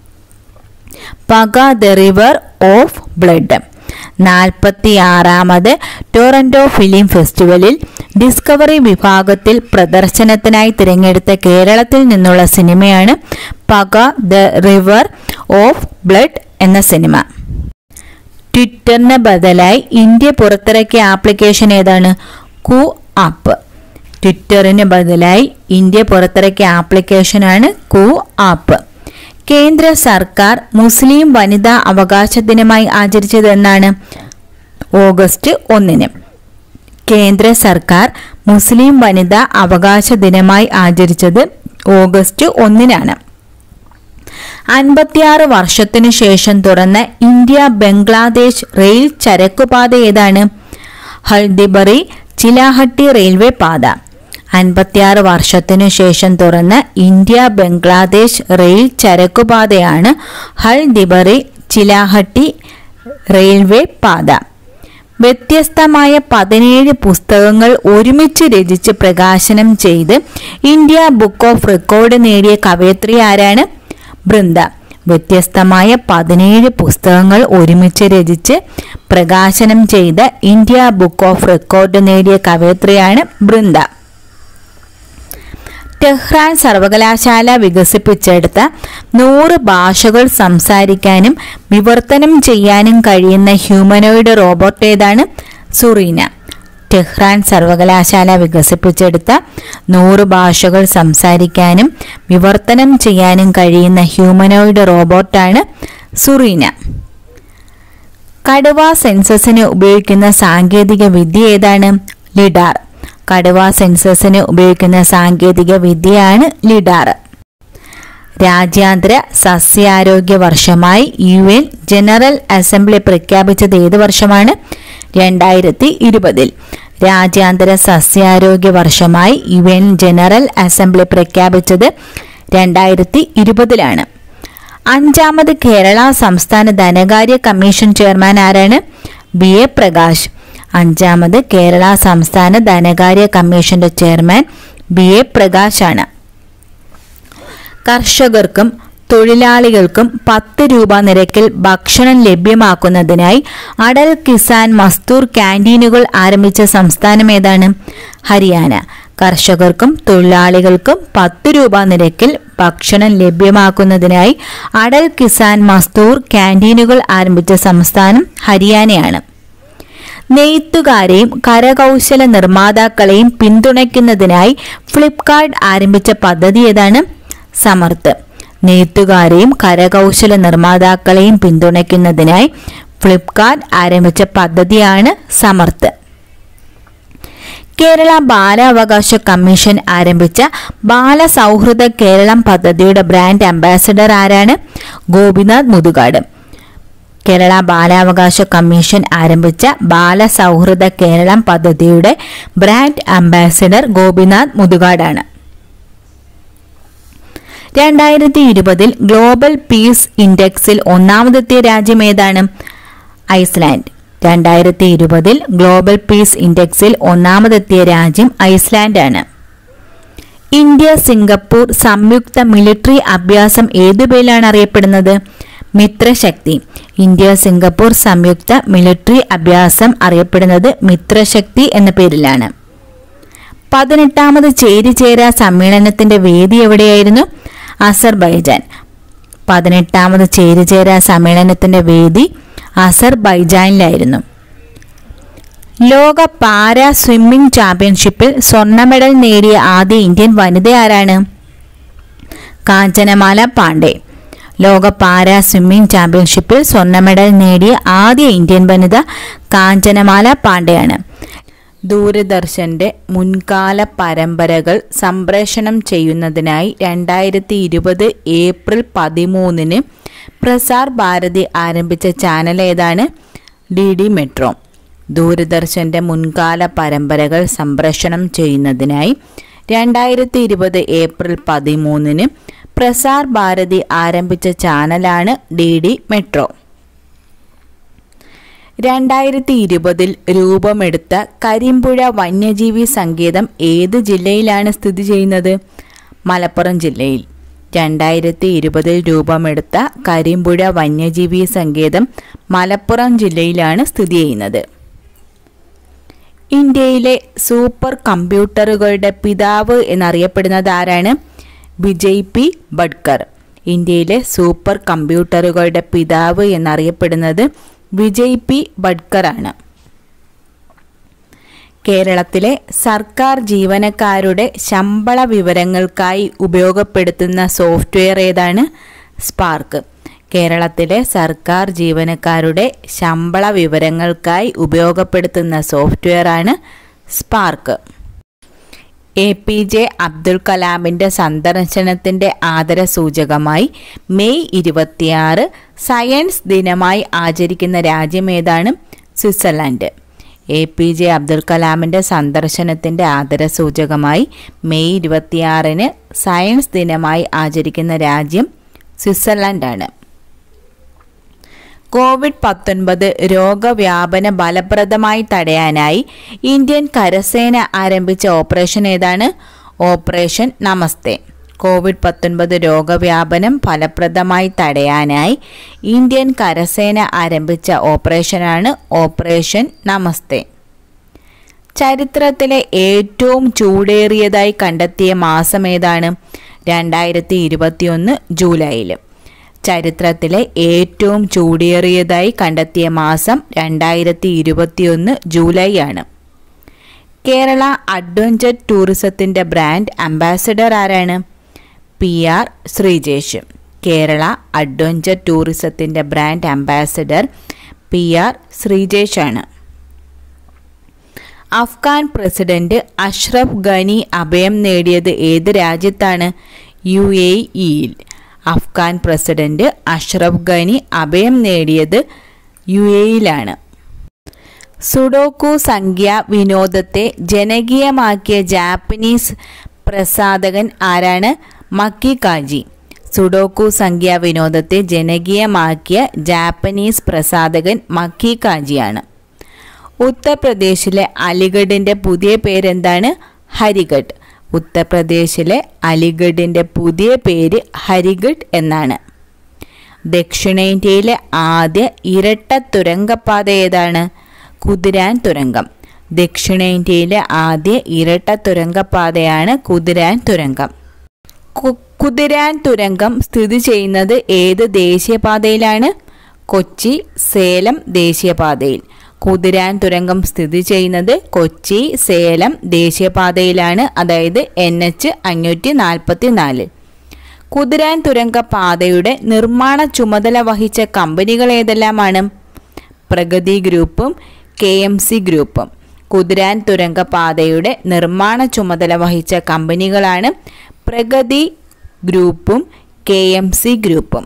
പക ദ റിവർ ഓഫ് ബ്ലഡ് നാൽപ്പത്തി ആറാമത് ടൊറന്റോ ഫിലിം ഫെസ്റ്റിവലിൽ ഡിസ്കവറി വിഭാഗത്തിൽ പ്രദർശനത്തിനായി തിരഞ്ഞെടുത്ത കേരളത്തിൽ നിന്നുള്ള സിനിമയാണ് Paka the river of blood എന്ന സിനിമ ട്വിറ്ററിന് ബദലായി ഇന്ത്യ പുറത്തിറക്കിയ ആപ്ലിക്കേഷൻ ഏതാണ് കു ആപ്പ് ട്വിറ്ററിന് ബദലായി ഇന്ത്യ പുറത്തിറക്കിയ ആപ്ലിക്കേഷനാണ് കു ആപ്പ് കേന്ദ്ര സർക്കാർ മുസ്ലിം വനിതാ അവകാശ ദിനമായി ആചരിച്ചത് എന്നാണ് ഓഗസ്റ്റ് ഒന്നിന് കേന്ദ്ര സർക്കാർ മുസ്ലിം വനിതാ അവകാശ ദിനമായി ആചരിച്ചത് ഓഗസ്റ്റ് ഒന്നിനാണ് അൻപത്തിയാറ് വർഷത്തിനു ശേഷം തുറന്ന ഇന്ത്യ ബംഗ്ലാദേശ് റെയിൽ ചരക്കുപാത ഏതാണ് ഹൽദിബറി ചിലാഹട്ടി റെയിൽവേ പാത അൻപത്തിയാറ് വർഷത്തിനു ശേഷം തുറന്ന ഇന്ത്യ ബംഗ്ലാദേശ് റെയിൽ ചരക്കുപാതയാണ് ഹൽദിബറി ചിലാഹട്ടി റെയിൽവേ പാത വ്യത്യസ്തമായ പതിനേഴ് പുസ്തകങ്ങൾ ഒരുമിച്ച് രചിച്ച് പ്രകാശനം ചെയ്ത് ഇന്ത്യ ബുക്ക് ഓഫ് റെക്കോർഡ് നേടിയ കവയത്രി ആരാണ് ബൃന്ദ വ്യത്യസ്തമായ പതിനേഴ് പുസ്തകങ്ങൾ ഒരുമിച്ച് രചിച്ച് പ്രകാശനം ചെയ്ത ഇന്ത്യ ബുക്ക് ഓഫ് റെക്കോർഡ് നേടിയ കവയത്രിയാണ് ബൃന്ദ ടെഹ്റാൻ സർവകലാശാല വികസിപ്പിച്ചെടുത്ത നൂറ് ഭാഷകൾ സംസാരിക്കാനും വിവർത്തനം ചെയ്യാനും കഴിയുന്ന ഹ്യൂമനോയിഡ് റോബോട്ട് ഏതാണ് സുറീന ടെഹ്റാൻ സർവകലാശാല വികസിപ്പിച്ചെടുത്ത നൂറ് ഭാഷകൾ സംസാരിക്കാനും വിവർത്തനം ചെയ്യാനും കഴിയുന്ന ഹ്യൂമനോയിഡ് റോബോട്ടാണ് സുറീന കടുവ സെൻസസിന് ഉപയോഗിക്കുന്ന സാങ്കേതിക വിദ്യ ഏതാണ് ലിഡാർ കടുവ സെൻസസിന് ഉപയോഗിക്കുന്ന സാങ്കേതിക വിദ്യയാണ് ലിഡാർ രാജ്യാന്തര സസ്യാരോഗ്യ വർഷമായി യു എൻ ജനറൽ അസംബ്ലി പ്രഖ്യാപിച്ചത് ഏത് വർഷമാണ് രണ്ടായിരത്തി ഇരുപതിൽ രാജ്യാന്തര സസ്യാരോഗ്യ വർഷമായി യു എൻ ജനറൽ അസംബ്ലി പ്രഖ്യാപിച്ചത് രണ്ടായിരത്തി ഇരുപതിലാണ് അഞ്ചാമത് കേരള സംസ്ഥാന ധനകാര്യ കമ്മീഷൻ ചെയർമാൻ ആരാണ് ബി എ പ്രകാശ് അഞ്ചാമത് കേരള സംസ്ഥാന ധനകാര്യ കമ്മീഷന്റെ ചെയർമാൻ ബി എ പ്രകാശാണ് കർഷകർക്കും തൊഴിലാളികൾക്കും പത്ത് രൂപ നിരക്കിൽ ഭക്ഷണം ലഭ്യമാക്കുന്നതിനായി അടൽ കിസാൻ മസ്തൂർ ക്യാൻറ്റീനുകൾ ആരംഭിച്ച സംസ്ഥാനം ഏതാണ് ഹരിയാന കർഷകർക്കും തൊഴിലാളികൾക്കും പത്ത് രൂപ നിരക്കിൽ ഭക്ഷണം ലഭ്യമാക്കുന്നതിനായി അടൽ കിസാൻ മസ്തൂർ ക്യാൻറ്റീനുകൾ ആരംഭിച്ച സംസ്ഥാനം ഹരിയാനയാണ് നെയ്ത്തുകാരെയും കരകൗശല നിർമ്മാതാക്കളെയും പിന്തുണയ്ക്കുന്നതിനായി ഫ്ലിപ്കാർട്ട് ആരംഭിച്ച പദ്ധതി ഏതാണ് സമർത്ത് നെയ്ത്തുകാരെയും കരകൗശല നിർമ്മാതാക്കളെയും പിന്തുണയ്ക്കുന്നതിനായി ഫ്ലിപ്കാർട്ട് ആരംഭിച്ച പദ്ധതിയാണ് സമർത്ത് കേരള ബാലാവകാശ കമ്മീഷൻ ആരംഭിച്ച ബാലസൗഹൃദ കേരളം പദ്ധതിയുടെ ബ്രാൻഡ് അംബാസഡർ ആരാണ് ഗോപിനാഥ് മുതുകാട് കേരള ബാലാവകാശ കമ്മീഷൻ ആരംഭിച്ച ബാലസൗഹൃദ കേരളം പദ്ധതിയുടെ ബ്രാൻഡ് അംബാസഡർ ഗോപിനാഥ് മുതുകാടാണ് രണ്ടായിരത്തി ഇരുപതിൽ ഗ്ലോബൽ പീസ് ഇൻഡെക്സിൽ ഒന്നാമതെത്തിയ രാജ്യം ഏതാണ് ഐസ്ലാൻഡ് രണ്ടായിരത്തി ഇരുപതിൽ ഗ്ലോബൽ പീസ് ഇൻഡെക്സിൽ ഒന്നാമതെത്തിയ രാജ്യം ഐസ്ലാൻഡ് ആണ് ഇന്ത്യ സിംഗപ്പൂർ സംയുക്ത മിലിറ്ററി അഭ്യാസം ഏതു പേരിലാണ് അറിയപ്പെടുന്നത് മിത്രശക്തി ഇന്ത്യ സിംഗപ്പൂർ സംയുക്ത മിലിറ്ററി അഭ്യാസം അറിയപ്പെടുന്നത് മിത്രശക്തി എന്ന പേരിലാണ് പതിനെട്ടാമത് ചേരിചേര സമ്മേളനത്തിന്റെ വേദി എവിടെയായിരുന്നു അസർബൈജാൻ പതിനെട്ടാമത് ചേരിചേര സമ്മേളനത്തിന്റെ വേദി അസർബൈജാനിലായിരുന്നു ലോക പാരാ സ്വിമ്മിംഗ് ചാമ്പ്യൻഷിപ്പിൽ സ്വർണ്ണ മെഡൽ നേടിയ ആദ്യ ഇന്ത്യൻ വനിത ആരാണ് കാഞ്ചനമാല പാണ്ഡെ ലോക പാരാ സ്വിമ്മിംഗ് ചാമ്പ്യൻഷിപ്പിൽ സ്വർണ്ണ മെഡൽ നേടിയ ആദ്യ ഇന്ത്യൻ വനിത കാഞ്ചനമാല പാണ്ഡെയാണ് ദൂരദർശന്റെ മുൻകാല പരമ്പരകൾ സംപ്രേഷണം ചെയ്യുന്നതിനായി രണ്ടായിരത്തി ഇരുപത് ഏപ്രിൽ പതിമൂന്നിന് പ്രസാർ ഭാരതി ആരംഭിച്ച ചാനൽ ഏതാണ് ഡി ഡി മെട്രോ ദൂരദർശന്റെ മുൻകാല പരമ്പരകൾ സംപ്രേഷണം ചെയ്യുന്നതിനായി രണ്ടായിരത്തി ഇരുപത് ഏപ്രിൽ പതിമൂന്നിന് പ്രസാർ ഭാരതി ആരംഭിച്ച ചാനലാണ് ഡി ഡി മെട്രോ രണ്ടായിരത്തി ഇരുപതിൽ രൂപമെടുത്ത കരിമ്പുഴ വന്യജീവി സങ്കേതം ഏത് ജില്ലയിലാണ് സ്ഥിതി ചെയ്യുന്നത് മലപ്പുറം ജില്ലയിൽ രണ്ടായിരത്തി ഇരുപതിൽ രൂപമെടുത്ത കരിമ്പുഴ വന്യജീവി സങ്കേതം മലപ്പുറം ജില്ലയിലാണ് സ്ഥിതി ചെയ്യുന്നത് ഇന്ത്യയിലെ സൂപ്പർ കമ്പ്യൂട്ടറുകളുടെ പിതാവ് എന്നറിയപ്പെടുന്നത് ആരാണ് വിജയ് പി ബഡ്കർ ഇന്ത്യയിലെ സൂപ്പർ കമ്പ്യൂട്ടറുകളുടെ പിതാവ് എന്നറിയപ്പെടുന്നത് വിജയ് പി ബഡ്കർ ആണ് കേരളത്തിലെ സർക്കാർ ജീവനക്കാരുടെ ശമ്പള വിവരങ്ങൾക്കായി ഉപയോഗപ്പെടുത്തുന്ന സോഫ്റ്റ്വെയർ ഏതാണ് സ്പാർക്ക് കേരളത്തിലെ സർക്കാർ ജീവനക്കാരുടെ ശമ്പള വിവരങ്ങൾക്കായി ഉപയോഗപ്പെടുത്തുന്ന സോഫ്റ്റ്വെയർ ആണ് SPARK A P J Abdul കലാമിൻ്റെ സന്ദർശനത്തിൻ്റെ ആദരസൂചകമായി മെയ് ഇരുപത്തിയാറ് സയൻസ് ദിനമായി ആചരിക്കുന്ന രാജ്യം ഏതാണ് Switzerland A P J Abdul കലാമിൻ്റെ സന്ദർശനത്തിൻ്റെ ആദരസൂചകമായി മെയ് ഇരുപത്തിയാറിന് സയൻസ് ദിനമായി ആചരിക്കുന്ന രാജ്യം സ്വിറ്റ്സർലൻഡാണ് കോവിഡ് പത്തൊൻപത് രോഗവ്യാപന ഫലപ്രദമായി തടയാനായി ഇന്ത്യൻ കരസേന ആരംഭിച്ച ഓപ്പറേഷൻ ഏതാണ് ഓപ്പറേഷൻ നമസ്തേ കോവിഡ് പത്തൊൻപത് രോഗവ്യാപനം ഫലപ്രദമായി തടയാനായി ഇന്ത്യൻ കരസേന ആരംഭിച്ച ഓപ്പറേഷനാണ് ഓപ്പറേഷൻ നമസ്തേ ചരിത്രത്തിലെ ഏറ്റവും ചൂടേറിയതായി കണ്ടെത്തിയ മാസം ഏതാണ് രണ്ടായിരത്തി ഇരുപത്തിയൊന്ന് ജൂലൈയിൽ ചരിത്രത്തിലെ ഏറ്റവും ചൂടേറിയതായി കണ്ടെത്തിയ മാസം രണ്ടായിരത്തി ഇരുപത്തിയൊന്ന് ജൂലൈ ആണ് കേരള അഡ്വഞ്ചർ ടൂറിസത്തിൻ്റെ ബ്രാൻഡ് അംബാസഡർ ആരാണ് P R Sreejesh Kerala adventure ടൂറിസത്തിൻ്റെ brand ambassador P R Sreejesh ആണ് അഫ്ഗാൻ പ്രസിഡന്റ് അഷ്റഫ് ഖനി അഭയം നേടിയത് ഏത് രാജ്യത്താണ് യു എ ഇയിൽ അഫ്ഗാൻ പ്രസിഡന്റ് അഷ്റഫ് ഖനി അഭയം നേടിയത് യു എയിലാണ് സുഡോക്കു സംഖ്യ വിനോദത്തെ ജനകീയമാക്കിയ ജാപ്പനീസ് പ്രസാധകൻ ആരാണ് മക്കി കാജി സുഡോക്കു സംഖ്യ വിനോദത്തെ ജനകീയമാക്കിയ ജാപ്പനീസ് പ്രസാധകൻ മക്കി കാജിയാണ് ഉത്തർപ്രദേശിലെ അലിഗഡിൻ്റെ പുതിയ പേരെന്താണ് ഹരിഗഡ് ഉത്തർപ്രദേശിലെ അലിഗഡിൻ്റെ പുതിയ പേര് ഹരിഗഡ് എന്നാണ് ദക്ഷിണേന്ത്യയിലെ ആദ്യ ഇരട്ട തുരങ്കപ്പാത ഏതാണ് കുതിരാൻ തുരങ്കം ദക്ഷിണേന്ത്യയിലെ ആദ്യ ഇരട്ട തുരങ്കപ്പാതയാണ് കുതിരാൻ തുരങ്കം കു- കുതിരാൻ തുരങ്കം സ്ഥിതി ചെയ്യുന്നത് ഏത് ദേശീയപാതയിലാണ് കൊച്ചി സേലം ദേശീയപാതയിൽ കുതിരാൻ തുരങ്കം സ്ഥിതി ചെയ്യുന്നത് കൊച്ചി സേലം ദേശീയപാതയിലാണ് അതായത് എൻ എച്ച് അഞ്ഞൂറ്റി നാൽപ്പത്തി നാല് കുതിരാൻ തുരങ്ക പാതയുടെ നിർമ്മാണ ചുമതല വഹിച്ച കമ്പനികൾ ഏതെല്ലാമാണ് പ്രഗതി ഗ്രൂപ്പും കെ എം സി ഗ്രൂപ്പും കുതിരാൻ തുരങ്ക പാതയുടെ നിർമ്മാണ ചുമതല വഹിച്ച കമ്പനികളാണ് പ്രഗതി ഗ്രൂപ്പും കെ എം സി ഗ്രൂപ്പും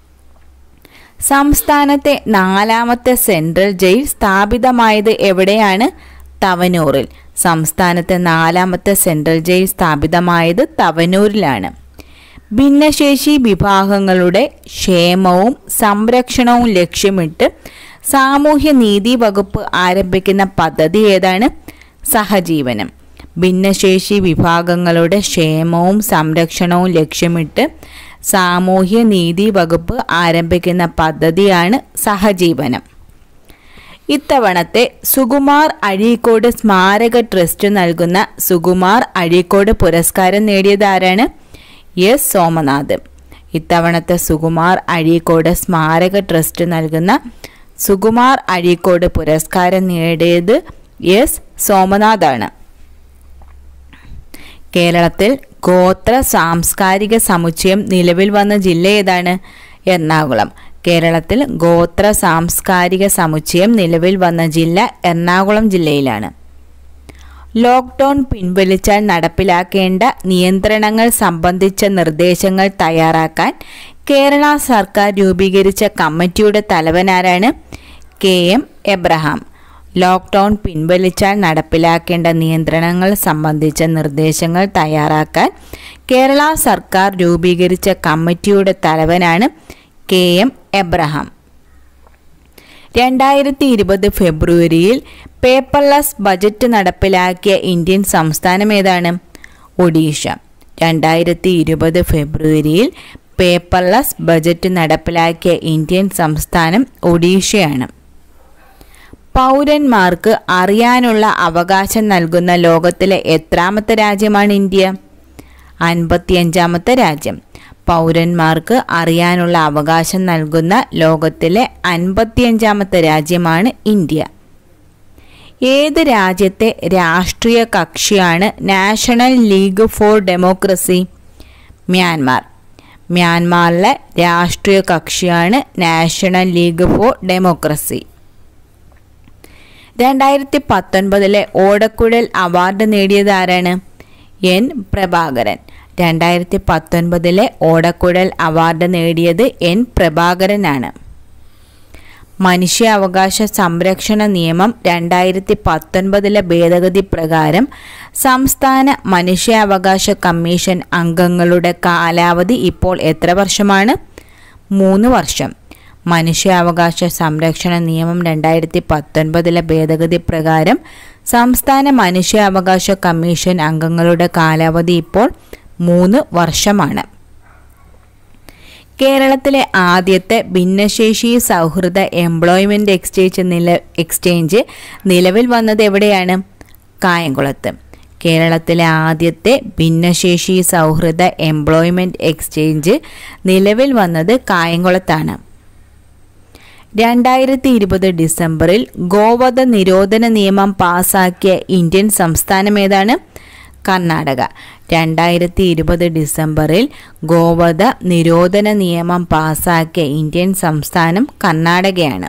സംസ്ഥാനത്തെ നാലാമത്തെ സെൻട്രൽ ജയിൽ സ്ഥാപിതമായത് എവിടെയാണ് തവനൂറിൽ സംസ്ഥാനത്തെ നാലാമത്തെ സെൻട്രൽ ജയിൽ സ്ഥാപിതമായത് തവനൂരിലാണ് ഭിന്നശേഷി വിഭാഗങ്ങളുടെ ക്ഷേമവും സംരക്ഷണവും ലക്ഷ്യമിട്ട് സാമൂഹ്യ നീതി വകുപ്പ് ആരംഭിക്കുന്ന പദ്ധതി ഏതാണ് സഹജീവനം ഭിന്നശേഷി വിഭാഗങ്ങളുടെ ക്ഷേമവും സംരക്ഷണവും ലക്ഷ്യമിട്ട് സാമൂഹ്യ നീതി വകുപ്പ് ആരംഭിക്കുന്ന പദ്ധതിയാണ് സഹജീവനം ഇത്തവണത്തെ സുകുമാർ അഴീക്കോട് സ്മാരക ട്രസ്റ്റ് നൽകുന്ന സുകുമാർ അഴീക്കോട് പുരസ്കാരം നേടിയത് ആരാണ് എസ് സോമനാഥ് ഇത്തവണത്തെ സുകുമാർ അഴീക്കോട് സ്മാരക ട്രസ്റ്റ് നൽകുന്ന സുകുമാർ അഴീക്കോട് പുരസ്കാരം നേടിയത് എസ് സോമനാഥാണ് കേരളത്തിൽ ഗോത്ര സാംസ്കാരിക സമുച്ചയം നിലവിൽ വന്ന ജില്ല ഏതാണ് എറണാകുളം കേരളത്തിൽ ഗോത്ര സാംസ്കാരിക സമുച്ചയം നിലവിൽ വന്ന ജില്ല എറണാകുളം ജില്ലയിലാണ് ലോക്ക്ഡൗൺ പിൻവലിച്ചാൽ നടപ്പിലാക്കേണ്ട നിയന്ത്രണങ്ങൾ സംബന്ധിച്ച നിർദ്ദേശങ്ങൾ തയ്യാറാക്കാൻ കേരള സർക്കാർ രൂപീകരിച്ച കമ്മിറ്റിയുടെ തലവനാരാണ് കെ എം എബ്രഹാം ലോക്ക്ഡൗൺ പിൻവലിച്ചാൽ നടപ്പിലാക്കേണ്ട നിയന്ത്രണങ്ങൾ സംബന്ധിച്ച നിർദ്ദേശങ്ങൾ തയ്യാറാക്കാൻ കേരള സർക്കാർ രൂപീകരിച്ച കമ്മിറ്റിയുടെ തലവനാണ് കെ എം എബ്രഹാം രണ്ടായിരത്തി ഇരുപത് ഫെബ്രുവരിയിൽ പേപ്പർലെസ് ബജറ്റ് നടപ്പിലാക്കിയ ഇന്ത്യൻ സംസ്ഥാനം ഏതാണ് ഒഡീഷ രണ്ടായിരത്തി ഇരുപത് ഫെബ്രുവരിയിൽ പേപ്പർലെസ് ബജറ്റ് നടപ്പിലാക്കിയ ഇന്ത്യൻ സംസ്ഥാനം ഒഡീഷയാണ് പൗരന്മാർക്ക് അറിയാനുള്ള അവകാശം നൽകുന്ന ലോകത്തിലെ എത്രാമത്തെ രാജ്യമാണ് ഇന്ത്യ അൻപത്തിയഞ്ചാമത്തെ രാജ്യം പൗരന്മാർക്ക് അറിയാനുള്ള അവകാശം നൽകുന്ന ലോകത്തിലെ അൻപത്തിയഞ്ചാമത്തെ രാജ്യമാണ് ഇന്ത്യ ഏത് രാജ്യത്തെ രാഷ്ട്രീയ കക്ഷിയാണ് national league for democracy Myanmar മ്യാൻമാറിലെ രാഷ്ട്രീയ കക്ഷിയാണ് നാഷണൽ ലീഗ് ഫോർ ഡെമോക്രസി രണ്ടായിരത്തി പത്തൊൻപതിലെ ഓടക്കുഴൽ അവാർഡ് നേടിയത് ആരാണ് എൻ പ്രഭാകരൻ രണ്ടായിരത്തി പത്തൊൻപതിലെ ഓടക്കുഴൽ അവാർഡ് നേടിയത് എൻ പ്രഭാകരനാണ് മനുഷ്യാവകാശ സംരക്ഷണ നിയമം രണ്ടായിരത്തി പത്തൊൻപതിലെ ഭേദഗതി പ്രകാരം സംസ്ഥാന മനുഷ്യാവകാശ കമ്മീഷൻ അംഗങ്ങളുടെ കാലാവധി ഇപ്പോൾ എത്ര വർഷമാണ് മൂന്ന് വർഷം മനുഷ്യാവകാശ സംരക്ഷണ നിയമം രണ്ടായിരത്തി പത്തൊൻപതിലെ ഭേദഗതി പ്രകാരം സംസ്ഥാന മനുഷ്യാവകാശ കമ്മീഷൻ അംഗങ്ങളുടെ കാലാവധി ഇപ്പോൾ മൂന്ന് വർഷമാണ് കേരളത്തിലെ ആദ്യത്തെ ഭിന്നശേഷി സൗഹൃദ എംപ്ലോയ്മെന്റ് എക്സ്ചേഞ്ച് നില എക്സ്ചേഞ്ച് നിലവിൽ വന്നത് എവിടെയാണ് കായംകുളത്ത് കേരളത്തിലെ ആദ്യത്തെ ഭിന്നശേഷി സൗഹൃദ എംപ്ലോയ്മെന്റ് എക്സ്ചേഞ്ച് നിലവിൽ വന്നത് കായംകുളത്താണ് രണ്ടായിരത്തി ഇരുപത് ഡിസംബറിൽ ഗോവധ നിരോധന നിയമം പാസാക്കിയ ഇന്ത്യൻ സംസ്ഥാനം ഏതാണ് കർണാടക രണ്ടായിരത്തി ഇരുപത് ഡിസംബറിൽ ഗോവധ നിരോധന നിയമം പാസാക്കിയ ഇന്ത്യൻ സംസ്ഥാനം കർണാടകയാണ്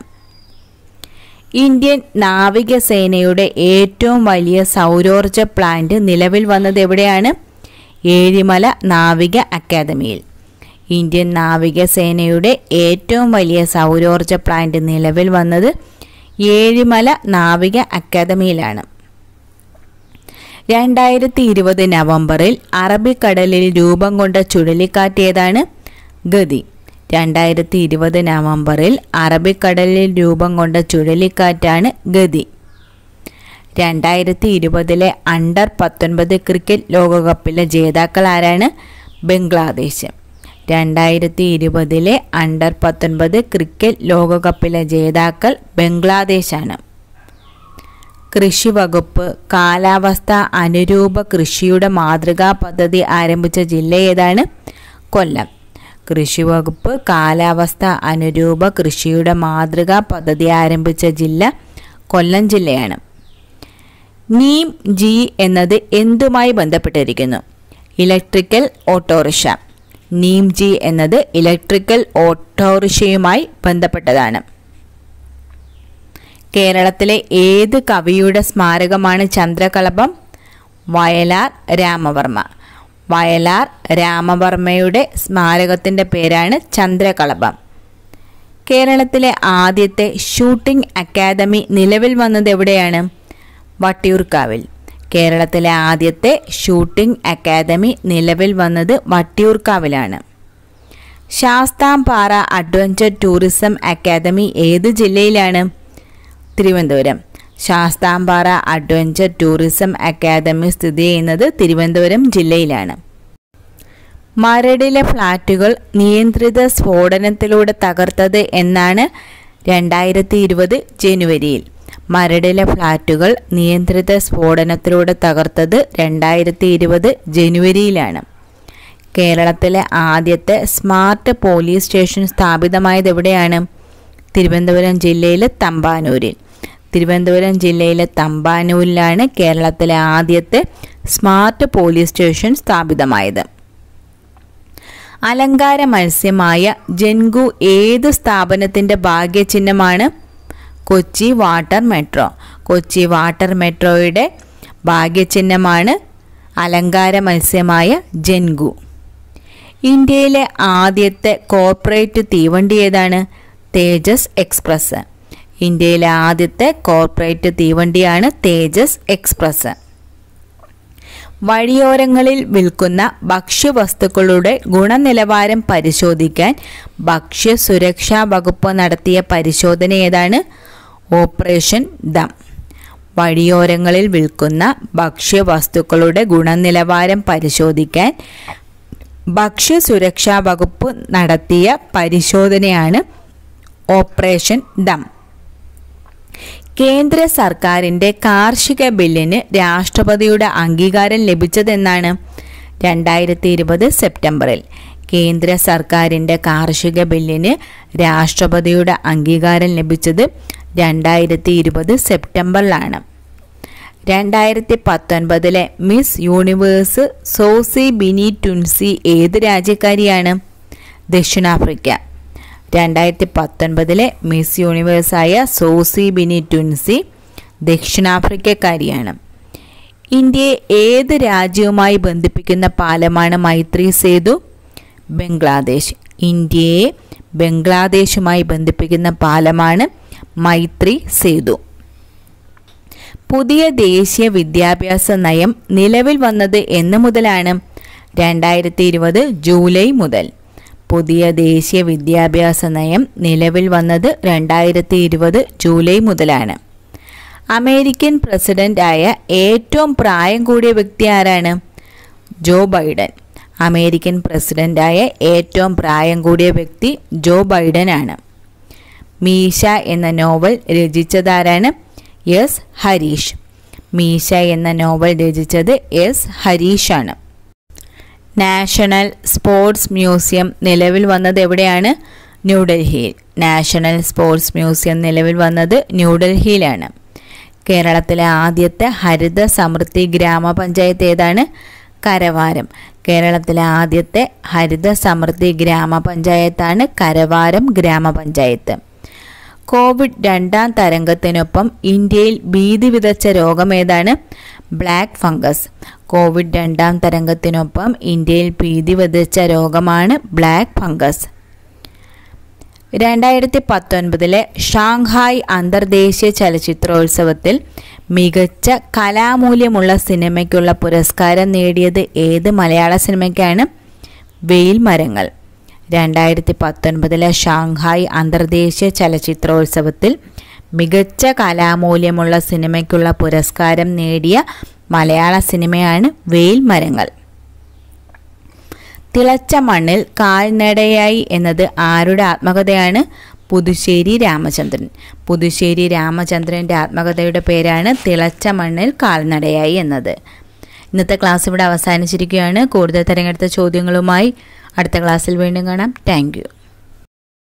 ഇന്ത്യൻ നാവികസേനയുടെ ഏറ്റവും വലിയ സൗരോർജ പ്ലാന്റ് നിലവിൽ വന്നത് എവിടെയാണ് ഏഴിമല നാവിക അക്കാദമിയിൽ ഇന്ത്യൻ നാവികസേനയുടെ ഏറ്റവും വലിയ സൗരോർജ പ്ലാന്റ് നിലവിൽ വന്നത് ഏഴിമല നാവിക അക്കാദമിയിലാണ് രണ്ടായിരത്തി ഇരുപത് നവംബറിൽ അറബിക്കടലിൽ രൂപം കൊണ്ട ചുഴലിക്കാറ്റ് ഏതാണ് ഗതി രണ്ടായിരത്തി ഇരുപത് നവംബറിൽ അറബിക്കടലിൽ രൂപം കൊണ്ട ചുഴലിക്കാറ്റാണ് ഗതി രണ്ടായിരത്തി ഇരുപതിലെ അണ്ടർ പത്തൊൻപത് ക്രിക്കറ്റ് ലോകകപ്പിലെ ജേതാക്കൾ ആരാണ് ബംഗ്ലാദേശ് രണ്ടായിരത്തി ഇരുപതിലെ അണ്ടർ പത്തൊൻപത് ക്രിക്കറ്റ് ലോകകപ്പിലെ ജേതാക്കൾ ബംഗ്ലാദേശാണ് കൃഷി വകുപ്പ് കാലാവസ്ഥ അനുരൂപ കൃഷിയുടെ മാതൃകാ പദ്ധതി ആരംഭിച്ച ജില്ല ഏതാണ് കൊല്ലം കൃഷി വകുപ്പ് കാലാവസ്ഥ അനുരൂപ കൃഷിയുടെ മാതൃകാ പദ്ധതി ആരംഭിച്ച ജില്ല കൊല്ലം ജില്ലയാണ് നീം ജി എന്നത് എന്തുമായി ബന്ധപ്പെട്ടിരിക്കുന്നു ഇലക്ട്രിക്കൽ ഓട്ടോറിക്ഷ നീം ജി എന്നത് ഇലക്ട്രിക്കൽ ഓട്ടോറിക്ഷയുമായി ബന്ധപ്പെട്ടതാണ് കേരളത്തിലെ ഏത് കവിയുടെ സ്മാരകമാണ് ചന്ദ്രകളഭം വയലാർ രാമവർമ്മ വയലാർ രാമവർമ്മയുടെ സ്മാരകത്തിൻ്റെ പേരാണ് ചന്ദ്രകളഭം കേരളത്തിലെ ആദ്യത്തെ ഷൂട്ടിംഗ് അക്കാദമി നിലവിൽ വന്നത് എവിടെയാണ് വട്ടിയൂർക്കാവിൽ കേരളത്തിലെ ആദ്യത്തെ ഷൂട്ടിംഗ് അക്കാദമി നിലവിൽ വന്നത് വട്ടിയൂർക്കാവിലാണ് ശാസ്താംപാറ അഡ്വഞ്ചർ ടൂറിസം അക്കാദമി ഏത് ജില്ലയിലാണ് Thiruvananthapuram Sasthampara adventure tourism academy സ്ഥിതി ചെയ്യുന്നത് തിരുവനന്തപുരം ജില്ലയിലാണ് മരടിലെ ഫ്ളാറ്റുകൾ നിയന്ത്രിത സ്ഫോടനത്തിലൂടെ തകർത്തത് എന്നാണ് രണ്ടായിരത്തി ഇരുപത് ജനുവരിയിൽ മരടിലെ ഫ്ളാറ്റുകൾ നിയന്ത്രിത സ്ഫോടനത്തിലൂടെ തകർത്തത് രണ്ടായിരത്തി ഇരുപത് ജനുവരിയിലാണ് കേരളത്തിലെ ആദ്യത്തെ സ്മാർട്ട് പോലീസ് സ്റ്റേഷൻ സ്ഥാപിതമായത് എവിടെയാണ് തിരുവനന്തപുരം ജില്ലയിലെ തമ്പാനൂരിൽ തിരുവനന്തപുരം ജില്ലയിലെ തമ്പാനൂരിലാണ് കേരളത്തിലെ ആദ്യത്തെ സ്മാർട്ട് പോലീസ് സ്റ്റേഷൻ സ്ഥാപിതമായത് അലങ്കാര മത്സ്യമായ ജൻഗു ഏത് സ്ഥാപനത്തിൻ്റെ ഭാഗ്യചിഹ്നമാണ് Kochi water metro Kochi water മെട്രോയുടെ ഭാഗ്യചിഹ്നമാണ് അലങ്കാര മത്സ്യമായ ജൻഗു ഇന്ത്യയിലെ ആദ്യത്തെ കോർപ്പറേറ്റ് തീവണ്ടി ഏതാണ് തേജസ് എക്സ്പ്രസ് ഇന്ത്യയിലെ ആദ്യത്തെ കോർപ്പറേറ്റ് തീവണ്ടിയാണ് തേജസ് എക്സ്പ്രസ് വഴിയോരങ്ങളിൽ വിൽക്കുന്ന ഭക്ഷ്യവസ്തുക്കളുടെ ഗുണനിലവാരം പരിശോധിക്കാൻ ഭക്ഷ്യ സുരക്ഷാ വകുപ്പ് നടത്തിയ പരിശോധന ഏതാണ് ഓപ്പറേഷൻ ദം വഴിയോരങ്ങളിൽ വിൽക്കുന്ന ഭക്ഷ്യവസ്തുക്കളുടെ ഗുണനിലവാരം പരിശോധിക്കാൻ ഭക്ഷ്യ സുരക്ഷാ വകുപ്പ് നടത്തിയ പരിശോധനയാണ് ഓപ്പറേഷൻ ദം കേന്ദ്ര സർക്കാരിൻ്റെ കാർഷിക ബില്ലിന് രാഷ്ട്രപതിയുടെ അംഗീകാരം ലഭിച്ചതെന്നാണ് രണ്ടായിരത്തി ഇരുപത് സെപ്റ്റംബറിൽ കേന്ദ്ര സർക്കാരിൻ്റെ കാർഷിക ബില്ലിന് രാഷ്ട്രപതിയുടെ അംഗീകാരം ലഭിച്ചത് രണ്ടായിരത്തി ഇരുപത് സെപ്റ്റംബറിലാണ് രണ്ടായിരത്തി പത്തൊൻപതിലെ miss universe Zozibini Tunzi ഏത് രാജ്യക്കാരിയാണ് ദക്ഷിണാഫ്രിക്ക രണ്ടായിരത്തി പത്തൊൻപതിലെ മിസ് യൂണിവേഴ്സായ സോസി ബിനി ടുൻസി ദക്ഷിണാഫ്രിക്കക്കാരിയാണ് ഇന്ത്യയെ ഏത് രാജ്യവുമായി ബന്ധിപ്പിക്കുന്ന പാലമാണ് മൈത്രി സേതു ബംഗ്ലാദേശ് ഇന്ത്യയെ ബംഗ്ലാദേശുമായി ബന്ധിപ്പിക്കുന്ന പാലമാണ് മൈത്രി സേതു പുതിയ ദേശീയ വിദ്യാഭ്യാസ നയം നിലവിൽ വന്നത് എന്ന് മുതലാണ് രണ്ടായിരത്തി ഇരുപത് ജൂലൈ മുതൽ പുതിയ ദേശീയ വിദ്യാഭ്യാസ നയം നിലവിൽ വന്നത് രണ്ടായിരത്തി ഇരുപത് ജൂലൈ മുതലാണ് അമേരിക്കൻ പ്രസിഡന്റായ ഏറ്റവും പ്രായം കൂടിയ വ്യക്തി ആരാണ് ജോ ബൈഡൻ അമേരിക്കൻ പ്രസിഡന്റായ ഏറ്റവും പ്രായം കൂടിയ വ്യക്തി ജോ ബൈഡൻ ആണ് മീശ എന്ന നോവൽ രചിച്ചതാരാണ് എസ് ഹരീഷ് മീശ എന്ന നോവൽ രചിച്ചത് എസ് ഹരീഷാണ് നാഷണൽ സ്പോർട്സ് മ്യൂസിയം നിലവിൽ വന്നത് എവിടെയാണ് ന്യൂഡൽഹിയിൽ നാഷണൽ സ്പോർട്സ് മ്യൂസിയം നിലവിൽ വന്നത് ന്യൂഡൽഹിയിലാണ് കേരളത്തിലെ ആദ്യത്തെ ഹരിത സമൃദ്ധി ഗ്രാമപഞ്ചായത്ത് ഏതാണ് കരവാരം കേരളത്തിലെ ആദ്യത്തെ ഹരിത സമൃദ്ധി ഗ്രാമപഞ്ചായത്താണ് കരവാരം ഗ്രാമപഞ്ചായത്ത് കോവിഡ് രണ്ടാം തരംഗത്തിനൊപ്പം ഇന്ത്യയിൽ ഭീതി വിതച്ച രോഗം ഏതാണ് ബ്ലാക്ക് ഫംഗസ് കോവിഡ് രണ്ടാം തരംഗത്തിനൊപ്പം ഇന്ത്യയിൽ ഭീതി വിതച്ച രോഗമാണ് ബ്ലാക്ക് ഫംഗസ് രണ്ടായിരത്തി പത്തൊൻപതിലെ ഷാങ്ഹായ് അന്തർദേശീയ ചലച്ചിത്രോത്സവത്തിൽ മികച്ച കലാമൂല്യമുള്ള സിനിമയ്ക്കുള്ള പുരസ്കാരം നേടിയത് ഏത് മലയാള സിനിമയ്ക്കാണ് വെയിൽ മരങ്ങൾ രണ്ടായിരത്തി പത്തൊൻപതിലെ ഷാങ്ഹായ് അന്തർദേശീയ ചലച്ചിത്രോത്സവത്തിൽ മികച്ച കലാമൂല്യമുള്ള സിനിമയ്ക്കുള്ള പുരസ്കാരം നേടിയ മലയാള സിനിമയാണ് വെയിൽ മരങ്ങൾ തിളച്ച മണ്ണിൽ കാൽനടയായി എന്നത് ആരുടെ ആത്മകഥയാണ് പുതുശ്ശേരി രാമചന്ദ്രൻ പുതുശ്ശേരി രാമചന്ദ്രൻ്റെ ആത്മകഥയുടെ പേരാണ് തിളച്ച മണ്ണിൽ കാൽനടയായി എന്നത് ഇന്നത്തെ ക്ലാസ് ഇവിടെ അവസാനിച്ചിരിക്കുകയാണ് കൂടുതൽ തിരഞ്ഞെടുത്ത ചോദ്യങ്ങളുമായി അടുത്ത ക്ലാസ്സിൽ വീണ്ടും കാണാം താങ്ക്